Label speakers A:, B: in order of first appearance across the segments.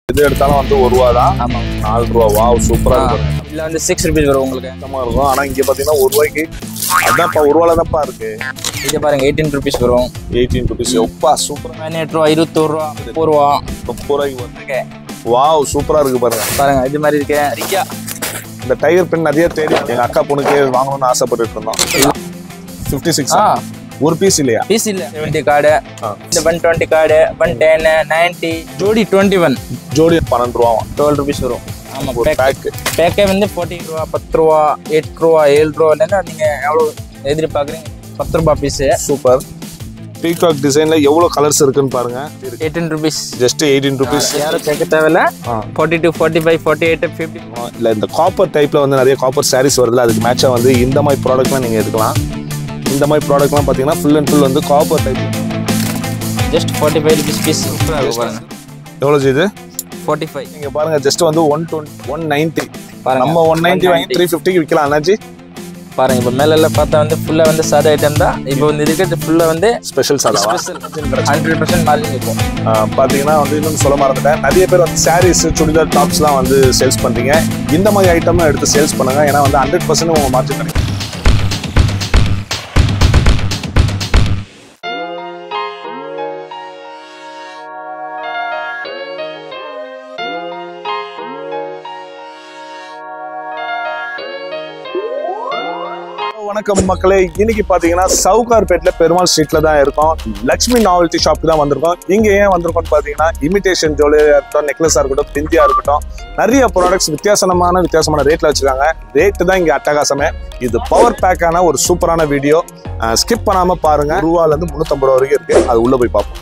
A: எது எடுத்தாலும் வந்து ஒரு ரூபா தான்
B: ஆமாம்
A: நாலு ரூபா வாவ் சூப்பரா இருக்கும்
B: இதில் வந்து சிக்ஸ் ருபீஸ் வரும் உங்களுக்கு
A: சுத்தமா இருக்கும் ஆனா இங்க பாத்தீங்கன்னா ஒரு ரூபாய்க்கு அதான்ப்பா ஒரு ரூபால தான்ப்பா இருக்கு
B: இது பாருங்க எயிட்டீன் ருபீஸ் வரும்
A: எயிட்டீன் ருபீஸ் எப்பா சூப்பரா
B: பதினெட்டு ரூபா இருபத்தோரு ரூபா முப்பது ரூபா
A: முப்பது ரூபாய்க்கு வந்து வாவ் சூப்பரா இருக்கு பாருங்க
B: பாருங்க இது மாதிரி இருக்கு ரியா
A: இந்த டைகர் பென் நிறைய தேடி எங்க அக்கா பொண்ணுக்கு வாங்கணும்னு ஆசைப்பட்டுட்டு இருந்தோம் ஃபிஃப்டி சிக்ஸ்
B: ஆ
A: ஒரு பீஸ் இல்லையா
B: பீஸ் இல்ல செவன்டி கார்டு
A: ஆ.
B: இந்த one twenty card one ten ninety ஜோடி டுவெண்ட்டி ஒன்
A: ஜோடி பன்னெண்டு ரூபா
B: டுவெல் ருபீஸ் வரும் ஆமாம்
A: ஒரு பேக்
B: பேக்கே வந்து ஃபோர்ட்டி ரூபா பத்து ரூபா எட்டு ரூபா ஏழு ரூபாலேருந்து நீங்கள் எவ்வளோ எதிர்பார்க்குறீங்க பத்து ரூபா பீஸு
A: சூப்பர் பீகாக் டிசைன்ல எவ்வளவு கலர்ஸ் இருக்குன்னு பாருங்க
B: eighteen rupees
A: just eighteen rupees
B: யாரும் கேட்க தேவையில்ல forty two forty five forty eight fifty
A: இல்ல இந்த காப்பர் டைப்ல வந்து நிறைய காப்பர் சாரீஸ் வருதுல அதுக்கு மேட்சா வந்து இந்த மாதிரி ப்ராடக்ட்லாம் நீங்க எடுக்கலாம் இந்த மாதிரி ப்ராடக்ட்லாம் பாத்தீங்கன்னா ஃபுல் அண்ட் ஃபுல் வந்து copper type
B: just forty five rupees piece சூப்பராக இருக்கும் பாருங்க
A: எவ்வளவு இது
B: ஃபார்ட்டி ஃபைவ்
A: நீங்க பாருங்க ஜஸ்ட் வந்து ஒன் டுவெண்ட்டி ஒன் நைன்டி
B: பாருங்க
A: நம்ம ஒன் நைன்டி வாங்கி த்ரீ ஃபிஃப்டிக்கு விற்கலாம் அண்ணாச்சி
B: பாருங்க இப்போ மேல எல்லாம் பார்த்தா வந்து ஃபுல்லா வந்து சாதா ஐட்டம் தான் இப்போ வந்து இருக்கிறது ஃபுல்லா வந்து
A: ஸ்பெஷல் சாதாவா
B: ஹண்ட்ரட் பர்சன்ட் மார்ஜின் இருக்கும்
A: ஆஹ் பாத்தீங்கன்னா வந்து இன்னும் சொல்ல மறந்துட்டேன் நிறைய பேர் வந்து சாரீஸ் சுடிதார் டாப்ஸ்லாம் வந்து சேல்ஸ் பண்றீங்க இந்த மாதிரி ஐட்டம்லாம் எடுத்து சேல்ஸ் பண்ணுங்க ஏன்னா வந்து ஹண்ட்ரட் பர்சன்ட் உங்க மார்ஜின் கிடைக்கும் வணக்கம் மக்களே இன்னைக்கு பாத்தீங்கன்னா சவுகார்பேட்ல பெருமாள் ஸ்ட்ரீட்ல தான் இருக்கோம் லக்ஷ்மி நாவல்டி ஷாப்க்கு தான் வந்திருக்கோம் இங்க ஏன் வந்திருக்கோம்னு பாத்தீங்கன்னா இமிடேஷன் ஜுவல்லரியா இருக்கட்டும் நெக்லஸா இருக்கட்டும் பிந்தியா இருக்கட்டும் நிறைய ப்ராடக்ட்ஸ் வித்தியாசமான வித்தியாசமான ரேட்ல வச்சிருக்காங்க ரேட் தான் இங்க அட்டகாசமே இது பவர் பேக்கான ஒரு சூப்பரான வீடியோ ஸ்கிப் பண்ணாம பாருங்க ரூபால இருந்து முன்னூத்தம்பது ரூபா வரைக்கும் இருக்கு அது உள்ள போய் பார்ப்போம்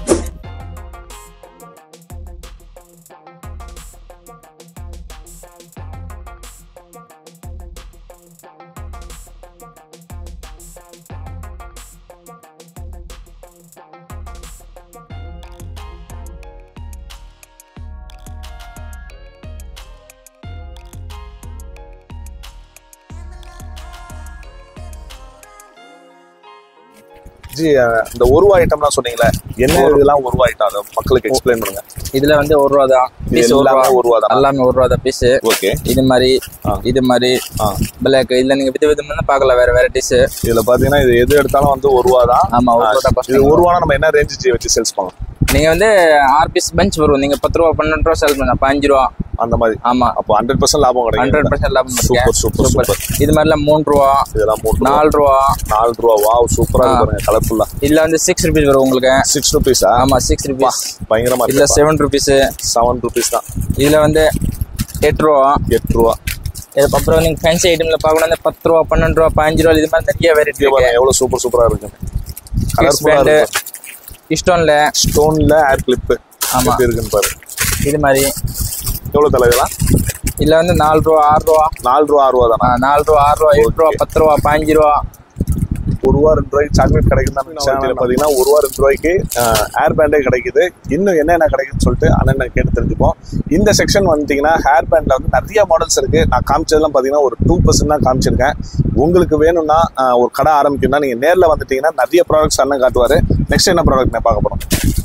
A: ஜி அஹ், இந்த ஒரு ரூபா ஐட்டம்லாம் சொன்னீங்களே என்ன இதெல்லாம் ஒரு ரூபா ஐட்டம் அதை மக்களுக்கு எக்ஸ்பிளைன் பண்ணுங்க
B: இதுல வந்து ஒரு ரூபா தான்
A: இது
B: பீஸ் ஒரு
A: எல்லாமே
B: ரூபா
A: ஒரு ரூபா தான்
B: எல்லாமே ஒரு ரூபா தான் பீஸ்
A: ஓகே
B: இது மாதிரி
A: ஆ.
B: இது மாதிரி
A: ஆ
B: பிளாக் இதுல நீங்க வித விதமான பார்க்கலாம் வேற வெரைட்டிஸ்
A: இதுல பாத்தீங்கன்னா இது எது எடுத்தாலும் வந்து ஒரு ரூபா தான்
B: ஆமா ஒரு ரூபா தான்
A: இது ஒரு ரூபா நம்ம என்ன ரேஞ்சு வச்சு சேல்ஸ் பண்ணலாம்
B: நீங்க வந்து ஆறு பீஸ் பெஞ்ச் வரும் நீங்க பத்து ரூபா பன்னெண்டு ரூபா செல் பண்ண அஞ்சு ரூபா
A: அந்த மாதிரி
B: ஆமா
A: அப்போ ஹண்ட்ரட் பர்சன்ட் லாபம் கிடைக்கும்
B: ஹண்ட்ரட் பர்சன்ட் லாபம்
A: சூப்பர் சூப்பர் சூப்பர்
B: இது மாதிரிலாம் மூணு ரூபா
A: இதெல்லாம் மூணு ரூபா
B: நாலு ரூபா
A: நாலு ரூபா வாவ் சூப்பரா இருக்கு பாருங்க கலர்ஃபுல்லா
B: இதுல வந்து சிக்ஸ் ருபீஸ் வரும் உங்களுக்கு
A: சிக்ஸ் ருபீஸா
B: ஆமா சிக்ஸ் ருபீஸ்
A: பயங்கரமா
B: இதுல
A: இருக்கு
B: செவன் ருபீஸ்
A: செவன் ருபீஸ் தான்
B: இதுல வந்து எட்டு ரூபா
A: எட்டு ரூபா
B: இதுக்கப்புறம் நீங்க ஃபேன்சி ஐட்டம்ல பார்க்கணும் அந்த பத்து ரூபா பன்னெண்டு ரூபா பதினஞ்சு ரூபா இது மாதிரி நிறைய வெரைட்டி
A: இங்க பாருங்க எவ்வளவு சூப்பர் சூப்பரா இருக்கு கலர்ஃபுல்லா
B: பேண்டு
A: இருக்கு
B: இஸ்டோன்ல
A: ஸ்டோன்ல ஏர் கிளிப்
B: ஆமா.
A: எப்படி இருக்குன்னு பாரு
B: இது மாதிரி
A: எவ்வளவு தலை இதெல்லாம்
B: இதுல வந்து நாலு ரூபா ஆறு ரூபா
A: நாலு ரூபா ஆறு ரூபா தானா
B: ஆ, நாலு ரூபா ஆறு ரூபா எட்டு ரூபா பத்து ரூபா பதினஞ்சு ரூபா
A: ஒரு ரூபா ரெண்டு ரூபாய்க்கு சாக்லேட் கிடைக்கும் தான் பாத்தீங்கன்னா ஒரு ரூபா ரெண்டு ரூபாய்க்கு ஹேர் பேண்டே கிடைக்குது இன்னும் என்னென்ன கிடைக்குதுன்னு சொல்லிட்டு அண்ணன் கேட்டு தெரிஞ்சுப்போம் இந்த செக்ஷன் வந்துட்டீங்கன்னா ஹேர் பேண்ட்ல வந்து நிறைய மாடல்ஸ் இருக்கு நான் காமிச்சதெல்லாம் பாத்தீங்கன்னா ஒரு டூ பர்சன்ட் தான் காமிச்சிருக்கேன் உங்களுக்கு வேணும்னா ஆஹ், ஒரு கடை ஆரம்பிக்கணும்னா நீங்க நேர்ல வந்துட்டீங்கன்னா நிறைய ப்ராடக்ட்ஸ் அண்ணன் காட்டுவாரு நெக்ஸ்ட் என்ன ப்ராடக்ட் நான் பார்க்க போறோம்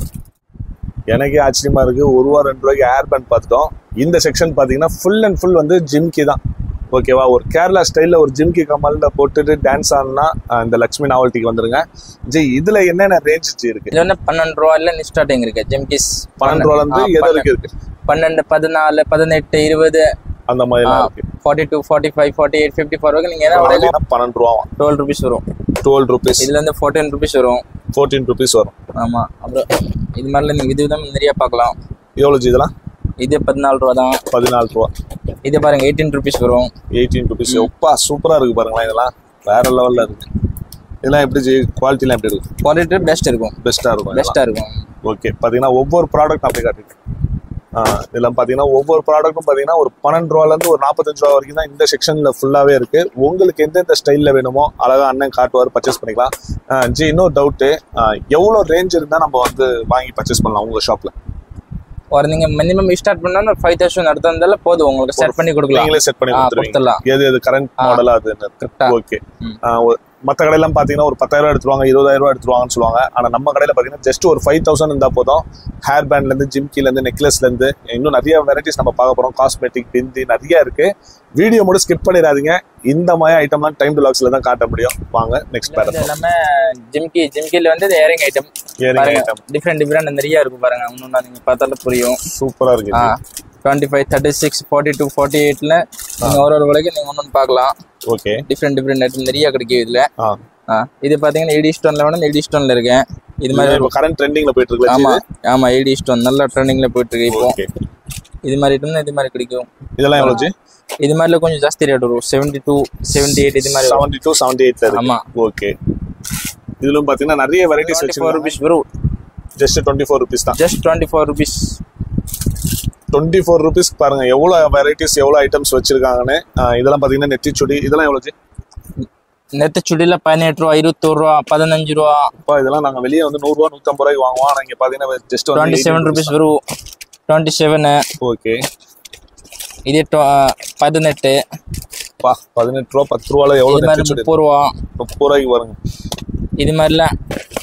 A: எனக்கே ஆச்சரியமா இருக்கு ஒரு ரூபா ரெண்டு ரூபாய்க்கு ஹேர் பேண்ட் பார்த்துட்டோம் இந்த செக்ஷன் பாத்தீங்கன்னா ஃபுல் அண்ட் ஃபுல் வந்து ஜிம்கி தான் ஓகேவா ஒரு கேரளா ஸ்டைல்ல ஒரு ஜிம்கி கமல்ல போட்டுட்டு டான்ஸ் ஆடினா இந்த லக்ஷ்மி நாவல்ட்டிக்கு வந்துருங்க ஜி இதுல என்னென்ன ரேஞ்ச் ஜி இருக்கு
B: இதுல வந்து பன்னெண்டு ரூபாயில ஸ்டார்டிங் இருக்கு ஜிம்கிஸ்
A: பன்னெண்டு ரூபால இருந்து எது வரைக்கும் இருக்கு
B: பன்னெண்டு பதினாலு பதினெட்டு இருபது
A: அந்த மாதிரி எல்லாம் இருக்கு
B: forty two forty five forty eight fifty four வரைக்கும் நீங்க என்ன
A: அதெல்லாம் பன்னெண்டு ரூபா
B: டுவெல் ருபீஸ் வரும்
A: டுவெல் ருபீஸ்
B: இதுல வந்து ஃபோர்டீன் ருபீஸ் வரும்
A: ஃபோர்டீன் ருபீஸ் வரும்
B: ஆமா அப்புறம் இது மாதிரிலாம் நீங்க வித விதம் நிறைய பார்க்கலாம்
A: எவ்வளவு ஜி இதெல்லாம்
B: இது பதினாலு ரூபா தான்
A: பதினாலு ரூபா
B: இது பாருங்க எயிட்டீன் ருபீஸ் வரும்
A: எயிட்டீன் ருபீஸ் ஒப்பா சூப்பரா இருக்கு பாருங்களேன் இதெல்லாம் வேற லெவல்ல இருக்கு இதெல்லாம் எப்படி ஜி குவாலிட்டிலாம் எப்படி இருக்கு
B: குவாலிட்டி பெஸ்ட் இருக்கும்
A: பெஸ்டா இருக்கும் இதெல்லாம்.
B: பெஸ்டா இருக்கும்
A: ஓகே பார்த்தீங்கன்னா ஒவ்வொரு ப்ராடக்ட் அப்படி காட்டுங்க இதெல்லாம் பார்த்தீங்கன்னா ஒவ்வொரு ப்ராடக்ட்டும் பார்த்தீங்கன்னா ஒரு பன்னெண்டு ரூபாலேருந்து ஒரு நாற்பத்தஞ்சு ரூபா வரைக்கும் தான் இந்த செக்ஷனில் ஃபுல்லாகவே இருக்கு உங்களுக்கு எந்தெந்த ஸ்டைலில் வேணுமோ அழகாக அண்ணன் காட்டுவார் பர்ச்சேஸ் பண்ணிக்கலாம் ஆஹ் ஜி இன்னொரு டவுட்டு எவ்வளோ ரேஞ்ச் இருந்தால் நம்ம வந்து வாங்கி பர்ச்சேஸ் பண்ணலாம் உங்கள் ஷாப்பில்
B: ஒரு நீங்க மினிமம் ஸ்டார்ட் பண்ணா ஃபைவ் தௌசண்ட் அடுத்த இருந்தாலும் போதும் உங்களுக்கு செட் பண்ணி கொடுக்கலாம்
A: நீங்களே செட் பண்ணி
B: ஆ,
A: கொடுத்துருவீங்க
B: கொடுத்துடலாம்
A: எது எது கரண்ட் மாடலாக அது
B: Correct ஆ.
A: ஓகே
B: ம்.
A: மற்ற கடையெல்லாம் பார்த்தீங்கன்னா ஒரு பத்தாயிரம் ரூபா எடுத்துருவாங்க இருபதாயிரம் ரூபா எடுத்துருவாங்கன்னு சொல்லுவாங்க ஆனால் நம்ம கடையில் பார்த்தீங்கன்னா ஜஸ்ட் ஒரு ஃபைவ் தௌசண்ட் இருந்தால் போதும் ஹேர் பேண்ட்லேருந்து ஜிம்கிலேருந்து நெக்லஸ்லேருந்து இன்னும் நிறைய வெரைட்டிஸ் நம்ம பார்க்க போகிறோம் காஸ்மெட்டிக் பிந்தி நிறைய இருக்கு வீடியோ மட்டும் ஸ்கிப் பண்ணிடாதீங்க இந்த மாதிரி ஐட்டம்லாம் டைம் டு லாக்ஸில் தான் காட்ட முடியும் வாங்க நெக்ஸ்ட்
B: இது
A: பேரட்
B: எல்லாமே ஜிம்கி ஜிம்கில வந்து இது ஏரிங் ஐட்டம்
A: ஏரிங்
B: பாருங்க
A: ஐட்டம்
B: டிஃப்ரெண்ட் டிஃப்ரெண்ட் நிறைய இருக்கும் பாருங்க இன்னும் நீங்க பார்த்தாலும் புரியும்
A: சூப்பராக இருக்கு
B: ஆ
A: இது.
B: Twenty five thirty six forty two ஃபார்ட்டி எயிட்ல நீங்க ஒரு ஒரு விலைக்கு நீங்க ஒன்று பார்க்கலாம்
A: ஓகே
B: டிஃப்ரெண்ட் டிஃப்ரெண்ட் ஐட்டம் நிறைய கிடைக்கும் இதுல
A: ஆ
B: ஆ இது பாத்தீங்கன்னா எயிடி ஸ்டோன்ல வேணும் எயிடி ஸ்டோன்ல இருக்கேன் இது மாதிரி
A: இப்போ கரண்ட் ட்ரெண்டிங்கில் போயிட்டு இருக்கு
B: ஆமா ஆமா எயிடி ஸ்டோன் நல்ல ட்ரெண்டிங்ல போயிட்டு இருக்கு இப்போ
A: ஓகே
B: இது மாதிரி ஐட்டம் இது மாதிரி கிடைக்கும்
A: இதெல்லாம் எவ்வளோ ஜி
B: இது மாதிரில கொஞ்சம் ஜாஸ்தி ரேட் வரும் செவன்டி டூ செவன்டி எயிட் இது மாதிரி வரும்.
A: செவன்டி டூ செவன்டி எயிட் இருக்கு
B: ஆமா
A: ஓகே இதுலும் பார்த்தீங்கன்னா நிறைய வெரைட்டிஸ்
B: டுவெண்ட்டி ஃபோர்
A: வச்சிருக்காங்க
B: ருபீஸ் வரும்
A: ஜஸ்ட் டுவெண்ட்டி ஃபோர் ருபீஸ் தான்
B: just twenty four rupees
A: twenty four ருபீஸ்க்கு பாருங்க எவ்வளோ வெரைட்டிஸ் எவ்வளோ ஐட்டம்ஸ் வச்சிருக்காங்கன்னு ஆஹ் இதெல்லாம் பார்த்தீங்கன்னா நெத்தி சுடி இதெல்லாம் எவ்வளோ ஜி
B: நெத்த சுடியில் பதினெட்டு ரூபா இருபத்தோரு ரூபா பதினஞ்சு ரூபா
A: அப்பா இதெல்லாம் நாங்கள் வெளியே வந்து நூறுரூவா நூற்றம்பது ரூபாய்க்கு வாங்குவோம் ஆனால் இங்கே பார்த்தீங்கன்னா ஜஸ்ட்
B: டுவெண்ட்டி செவன் ருபீஸ் வரும் டுவெண்ட்டி செவனு
A: ஓகே
B: இது tw- பதினெட்டு
A: பா பதினெட்டு ரூபா பத்து ரூபால எவ்வளோ
B: இது மாதிரி
A: நெத்தி சுடி
B: முப்பது ரூபா
A: முப்பது ரூபாய்க்கு பாருங்க
B: இது மாதிரிலாம்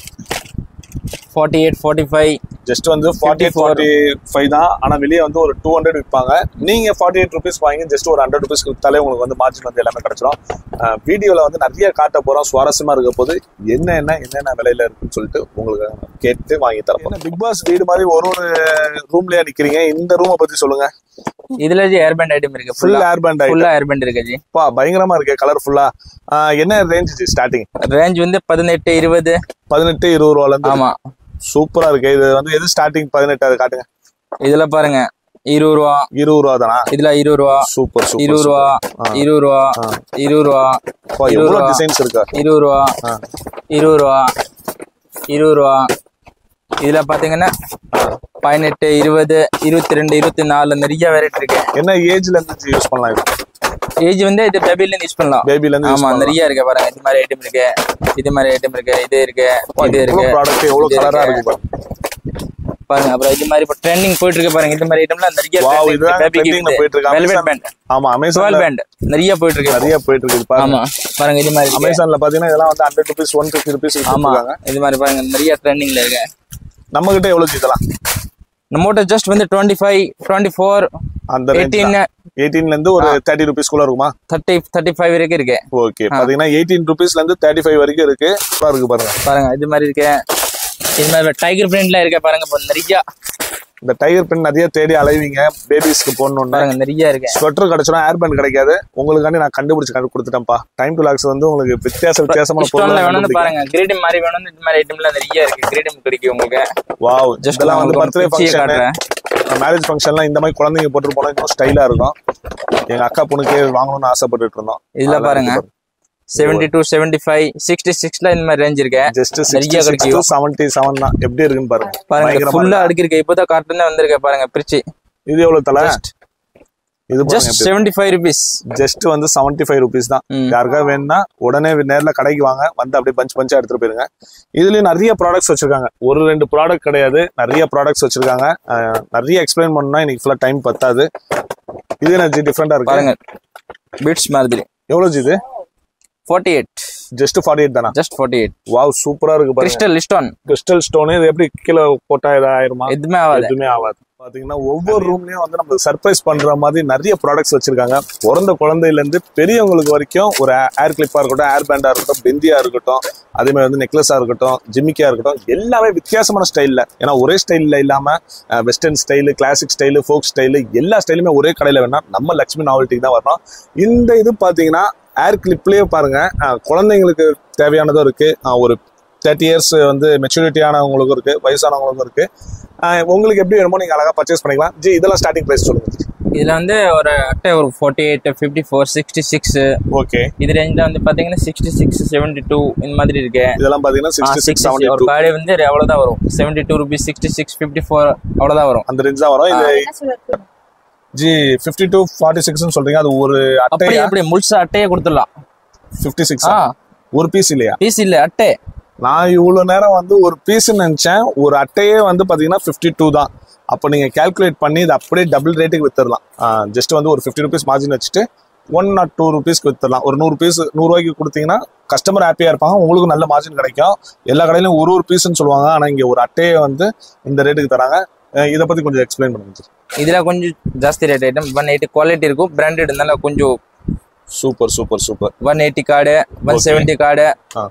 B: forty eight forty five
A: just வந்து ஃபார்ட்டி
B: 54.
A: ஃபார்ட்டி ஃபைவ் தான் ஆனால் வெளியே வந்து ஒரு டூ ஹண்ட்ரட் விற்பாங்க நீங்கள் ஃபார்ட்டி எயிட் ருபீஸ் வாங்கி ஜஸ்ட் ஒரு ஹண்ட்ரட் ருபீஸ் விற்றாலே உங்களுக்கு வந்து மார்ஜின் வந்து எல்லாமே கிடைச்சிரும் வீடியோவில் வந்து நிறைய காட்ட போகிறோம் சுவாரஸ்யமாக இருக்க போது என்ன என்ன என்னென்ன விலையில இருக்குன்னு சொல்லிட்டு உங்களுக்கு கேட்டு வாங்கி தரப்போம் பிக் பாஸ் வீடு மாதிரி ஒரு ஒரு ரூம்லயே நிக்கிறீங்க இந்த ரூமை பத்தி சொல்லுங்க
B: இதுல ஏர் பேண்ட் ஐட்டம் இருக்கு
A: ஃபுல்
B: ஃபுல்லா
A: ஏர் பேண்ட்
B: ஃபுல்லா ஏர் பேண்ட் இருக்கு ஜி
A: பா பயங்கரமா இருக்கு கலர்ஃபுல்லா என்ன ரேஞ்ச் ஸ்டார்டிங்
B: ரேஞ்ச் வந்து பதினெட்டு இருபது
A: பதினெட்டு இருபது ரூபால இருந்து
B: ஆமா
A: சூப்பரா இருக்கு இது வந்து எது ஸ்டார்டிங் பதினெட்டு அது காட்டுங்க
B: இதுல பாருங்க இருபது ரூபா
A: இருபது ரூபா தானா
B: இதுல இருபது ரூபா
A: சூப்பர் சூப்பர்
B: இருபது ரூபா
A: ஆ.
B: இருபது ரூபா
A: ஆ.
B: இருபது ரூபா
A: பா,
B: இருபது
A: எவ்வளவு
B: ரூபா.
A: டிசைன்ஸ் இருக்கா
B: இருபது ரூபா
A: ஆ.
B: இருபது ரூபா இருபது ரூபா இதுல பாத்தீங்கன்னா பதினெட்டு இருபது இருபத்தி ரெண்டு இருபத்தி நாலு நிறைய வெரைட்டி இருக்கு
A: என்ன ஏஜ்ல இருந்து யூஸ் பண்ணலாம் இது
B: ஏஜ் வந்து இது பேபில இருந்து யூஸ் பண்ணலாம்
A: பேபில இருந்து யூஸ்
B: ஆமா
A: பண்ணலாம்
B: நிறைய இருக்கு பாருங்க இது மாதிரி ஐட்டம் இருக்கு இது மாதிரி ஐட்டம் இருக்கு இது இருக்கு இது இருக்கு
A: ப்ராடக்ட் எவ்வளவு
B: இது
A: கலரா
B: இருக்கு.
A: இருக்கு பாருங்க
B: பாருங்க அப்புறம் இது மாதிரி இப்போ ட்ரெண்டிங் போயிட்டு இருக்கு பாருங்க இந்த மாதிரி ஐட்டம்லாம் நிறைய
A: வாவ் இதுதான் ட்ரெண்டிங்ல போயிட்டு இருக்கு
B: வெல்வெட்
A: அமேசான்
B: பேண்ட்
A: ஆமா
B: டுவெல்
A: அமேசான்ல
B: பேண்ட் நிறைய போயிட்டு இருக்கு
A: நிறைய போயிட்டு இருக்கு இது பாருங்க
B: ஆமா பாருங்க இது மாதிரி இருக்கு.
A: அமேசான்ல பாத்தீங்கன்னா இதெல்லாம் வந்து hundred rupees one fifty rupees
B: ஆமா
A: கொடுத்துருக்காங்க
B: இது மாதிரி பாருங்க நிறைய ட்ரெண்டிங்ல இருக்கு
A: நம்ம கிட்ட எவ்வளவு இதெல்லாம்
B: நம்மகிட்ட ஜஸ்ட் வந்து டுவெண்ட்டி ஃபைவ் டுவெண்ட்டி ஃபோர்
A: அந்த
B: எயிட்டீன்
A: எயிட்டீன்ல இருந்து ஒரு தேர்ட்டி ருபீஸ்க்குள்ள இருக்குமா
B: தேர்ட்டி தேர்ட்டி ஃபைவ் வரைக்கும் இருக்கு
A: ஓகே பாத்தீங்கன்னா எயிட்டீன் ருபீஸ்ல இருந்து தேர்ட்டி ஃபைவ் வரைக்கும் இருக்கு சூப்பரா இருக்கு பாருங்க
B: பாருங்க இது மாதிரி இருக்கு இது மாதிரி டைகர் பிரிண்ட்ல இருக்க பாருங்க இப்போ நிறைய
A: இந்த டைகர் பின் நிறைய தேடி அலைவீங்க பேபிஸ்க்கு போடணும்னு
B: பாருங்க நிறைய இருக்கு
A: ஸ்வெட்டர் கிடைச்சோன்னா ஏர் பேண்ட் கிடைக்காது உங்களுக்காண்டி நான் கண்டுபிடிச்சு கண்டு கொடுத்துட்டேன்ப்பா டைம் டு லாக்ஸ் வந்து உங்களுக்கு வித்தியாச வித்தியாசமான
B: ஸ்டோன்ல
A: பொருள்
B: வேணும்னு பாருங்க கிரீடம் மாதிரி வேணும்னு இது மாதிரி ஐட்டம்ல நிறைய இருக்கு கிரீடம் கிடைக்கும் உங்களுக்கு
A: வாவ்
B: ஜஸ்ட்
A: இதெல்லாம் வந்து
B: உங்களுக்கு
A: பர்த்டே
B: பிச்சியை
A: ஃபங்க்ஷன்
B: காட்டுறேன்
A: மேரேஜ் ஃபங்க்ஷன்லாம் இந்த மாதிரி குழந்தைங்க போட்டு போனா இன்னும் ஸ்டைலா இருக்கும் எங்க அக்கா பொண்ணுக்கு வாங்கணும்னு ஆசைப்பட்டுட்டு இருந்தோம்
B: இதுல பாருங்க seventy two seventy five sixty சிக்ஸ்ல இந்த மாதிரி ரேஞ்ச் இருக்கு
A: ஜஸ்ட்
B: நிறைய
A: சிக்ஸ்டி சிக்ஸ்
B: கிடைக்கும்.
A: செவன்டி செவன் தான் எப்படி இருக்குன்னு பாருங்க
B: பாருங்க
A: பயங்கரமா
B: ஃபுல்லா
A: இருக்கு.
B: அடுக்கிருக்கு இப்போதான் காட்டுனே வந்திருக்க பாருங்க பிரிச்சு
A: இது எவ்வளவு தலை இது
B: just seventy five rupees
A: just வந்து செவன்டி ஃபைவ் ருபீஸ் தான்
B: ம்.
A: யாருக்கா வேணும்னா உடனே நேர்ல கடைக்கு வாங்க வந்து அப்படியே பஞ்ச் பஞ்சா எடுத்துட்டு போயிருங்க இதுலயும் நிறைய ப்ராடக்ட்ஸ் வச்சிருக்காங்க ஒரு ரெண்டு ப்ராடக்ட் கிடையாது நிறைய ப்ராடக்ட்ஸ் வச்சிருக்காங்க அஹ், நிறைய எக்ஸ்பிளைன் பண்ணா இன்னைக்கு ஃபுல்லா டைம் பத்தாது இது என்ன டிஃப்ரெண்டா இருக்கு
B: பாருங்க பீட்ஸ் மாதிரி
A: எவ்வளவு ஜி இது
B: forty eight
A: just forty eight தானா
B: ஜஸ்ட் ஃபார்ட்டி எயிட்
A: வாவ் சூப்பரா இருக்கு பாருங்க
B: கிறிஸ்டல் லிஸ்டான்
A: கிறிஸ்டல் ஸ்டோன் இது எப்படி கீழே போட்டா இது ஆயிருமா
B: எதுவுமே ஆகாது
A: எதுவுமே ஆகாது பாத்தீங்கன்னா ஒவ்வொரு ரூம்லயும் வந்து நம்ம சர்ப்ரைஸ் பண்ற மாதிரி நிறைய ப்ராடக்ட்ஸ் வச்சிருக்காங்க பிறந்த குழந்தையில இருந்து பெரியவங்களுக்கு வரைக்கும் ஒரு ஏர் கிளிப்பா இருக்கட்டும் ஏர் பேண்டா இருக்கட்டும் பெந்தியா இருக்கட்டும் அதே மாதிரி வந்து நெக்லஸா இருக்கட்டும் ஜிமிக்கியா இருக்கட்டும் எல்லாமே வித்தியாசமான ஸ்டைல்ல ஏன்னா ஒரே ஸ்டைல்ல இல்லாம western style classic style folk style எல்லா ஸ்டைலுமே ஒரே கடையில வேணா நம்ம லக்ஷ்மி நாவல்ட்டிக்கு தான் வரணும் இந்த இது பாத்தீங்கன்னா ஏர் கிளிப்லயே பாருங்க அஹ், குழந்தைங்களுக்கு தேவையானதும் இருக்கு அஹ், ஒரு தேர்ட்டி இயர்ஸ் வந்து மெச்சூரிட்டியானவங்களுக்கும் இருக்கு வயசானவங்களுக்கும் இருக்கு அஹ், உங்களுக்கு எப்படி வேணுமோ நீங்க அழகா பர்ச்சேஸ் பண்ணிக்கலாம் ஜி இதெல்லாம் ஸ்டார்டிங் பிரைஸ் சொல்லுங்க
B: இதுல வந்து ஒரு அட்டை ஒரு forty eight fifty four sixty six
A: okay
B: இது ரேஞ்சில் வந்து பாத்தீங்கன்னா சிக்ஸ்டி சிக்ஸ் செவன்டி டூ இந்த மாதிரி இருக்கு
A: இதெல்லாம் பாத்தீங்கன்னா சிக்ஸ்டி சிக்ஸ்
B: 60
A: செவன்டி
B: ஒரு
A: டூ
B: கார்டு வந்து அவ்வளவுதான் வரும் seventy two rupees sixty six fifty four அவ்வளவுதான் வரும்
A: அந்த ரேஞ்ச் தான் வரும் இது ஜி ஃபிஃப்டி டூ ஃபார்ட்டி சிக்ஸ்னு சொல்றீங்க அது ஒரு
B: அப்படி
A: அட்டையா
B: அப்படி முழுசா அட்டையே கொடுத்துடலாம்
A: ஃபிஃப்டி சிக்ஸ்
B: ஆ
A: ஒரு பீஸ் இல்லையா
B: பீஸ் இல்ல அட்டை
A: நான் இவ்வளவு நேரம் வந்து ஒரு பீஸ் நினைச்சேன் ஒரு அட்டையே வந்து பாத்தீங்கன்னா ஃபிஃப்டி டூ தான் அப்போ நீங்க கால்குலேட் பண்ணி இது அப்படியே டபுள் ரேட்டுக்கு வித்துடலாம் ஜஸ்ட் வந்து ஒரு ஃபிஃப்டி ருபீஸ் மார்ஜின் வச்சுட்டு ஒன் ஆர் டூ ருபீஸ்க்கு வித்துடலாம் ஒரு நூறு பீஸ் நூறுரூவாய்க்கு கொடுத்தீங்கன்னா கஸ்டமர் ஹாப்பியாக இருப்பாங்க உங்களுக்கு நல்ல மார்ஜின் கிடைக்கும் எல்லா கடையிலும் ஒரு ஒரு பீஸ்னு சொல்லுவாங்க ஆனால் இங்கே ஒரு அட்டையை வந்து இந்த ரேட்டுக்கு தராங்க அஹ் இதை பற்றி கொஞ்சம் எக்ஸ்பிளைன் பண்ணுங்க
B: இதுல கொஞ்சம் ஜாஸ்தி rate item one eighty quality இருக்கும் பிராண்டட் இருந்தால கொஞ்சம்
A: super super super
B: one eighty card one
A: Okay.
B: Seventy card
A: ஆ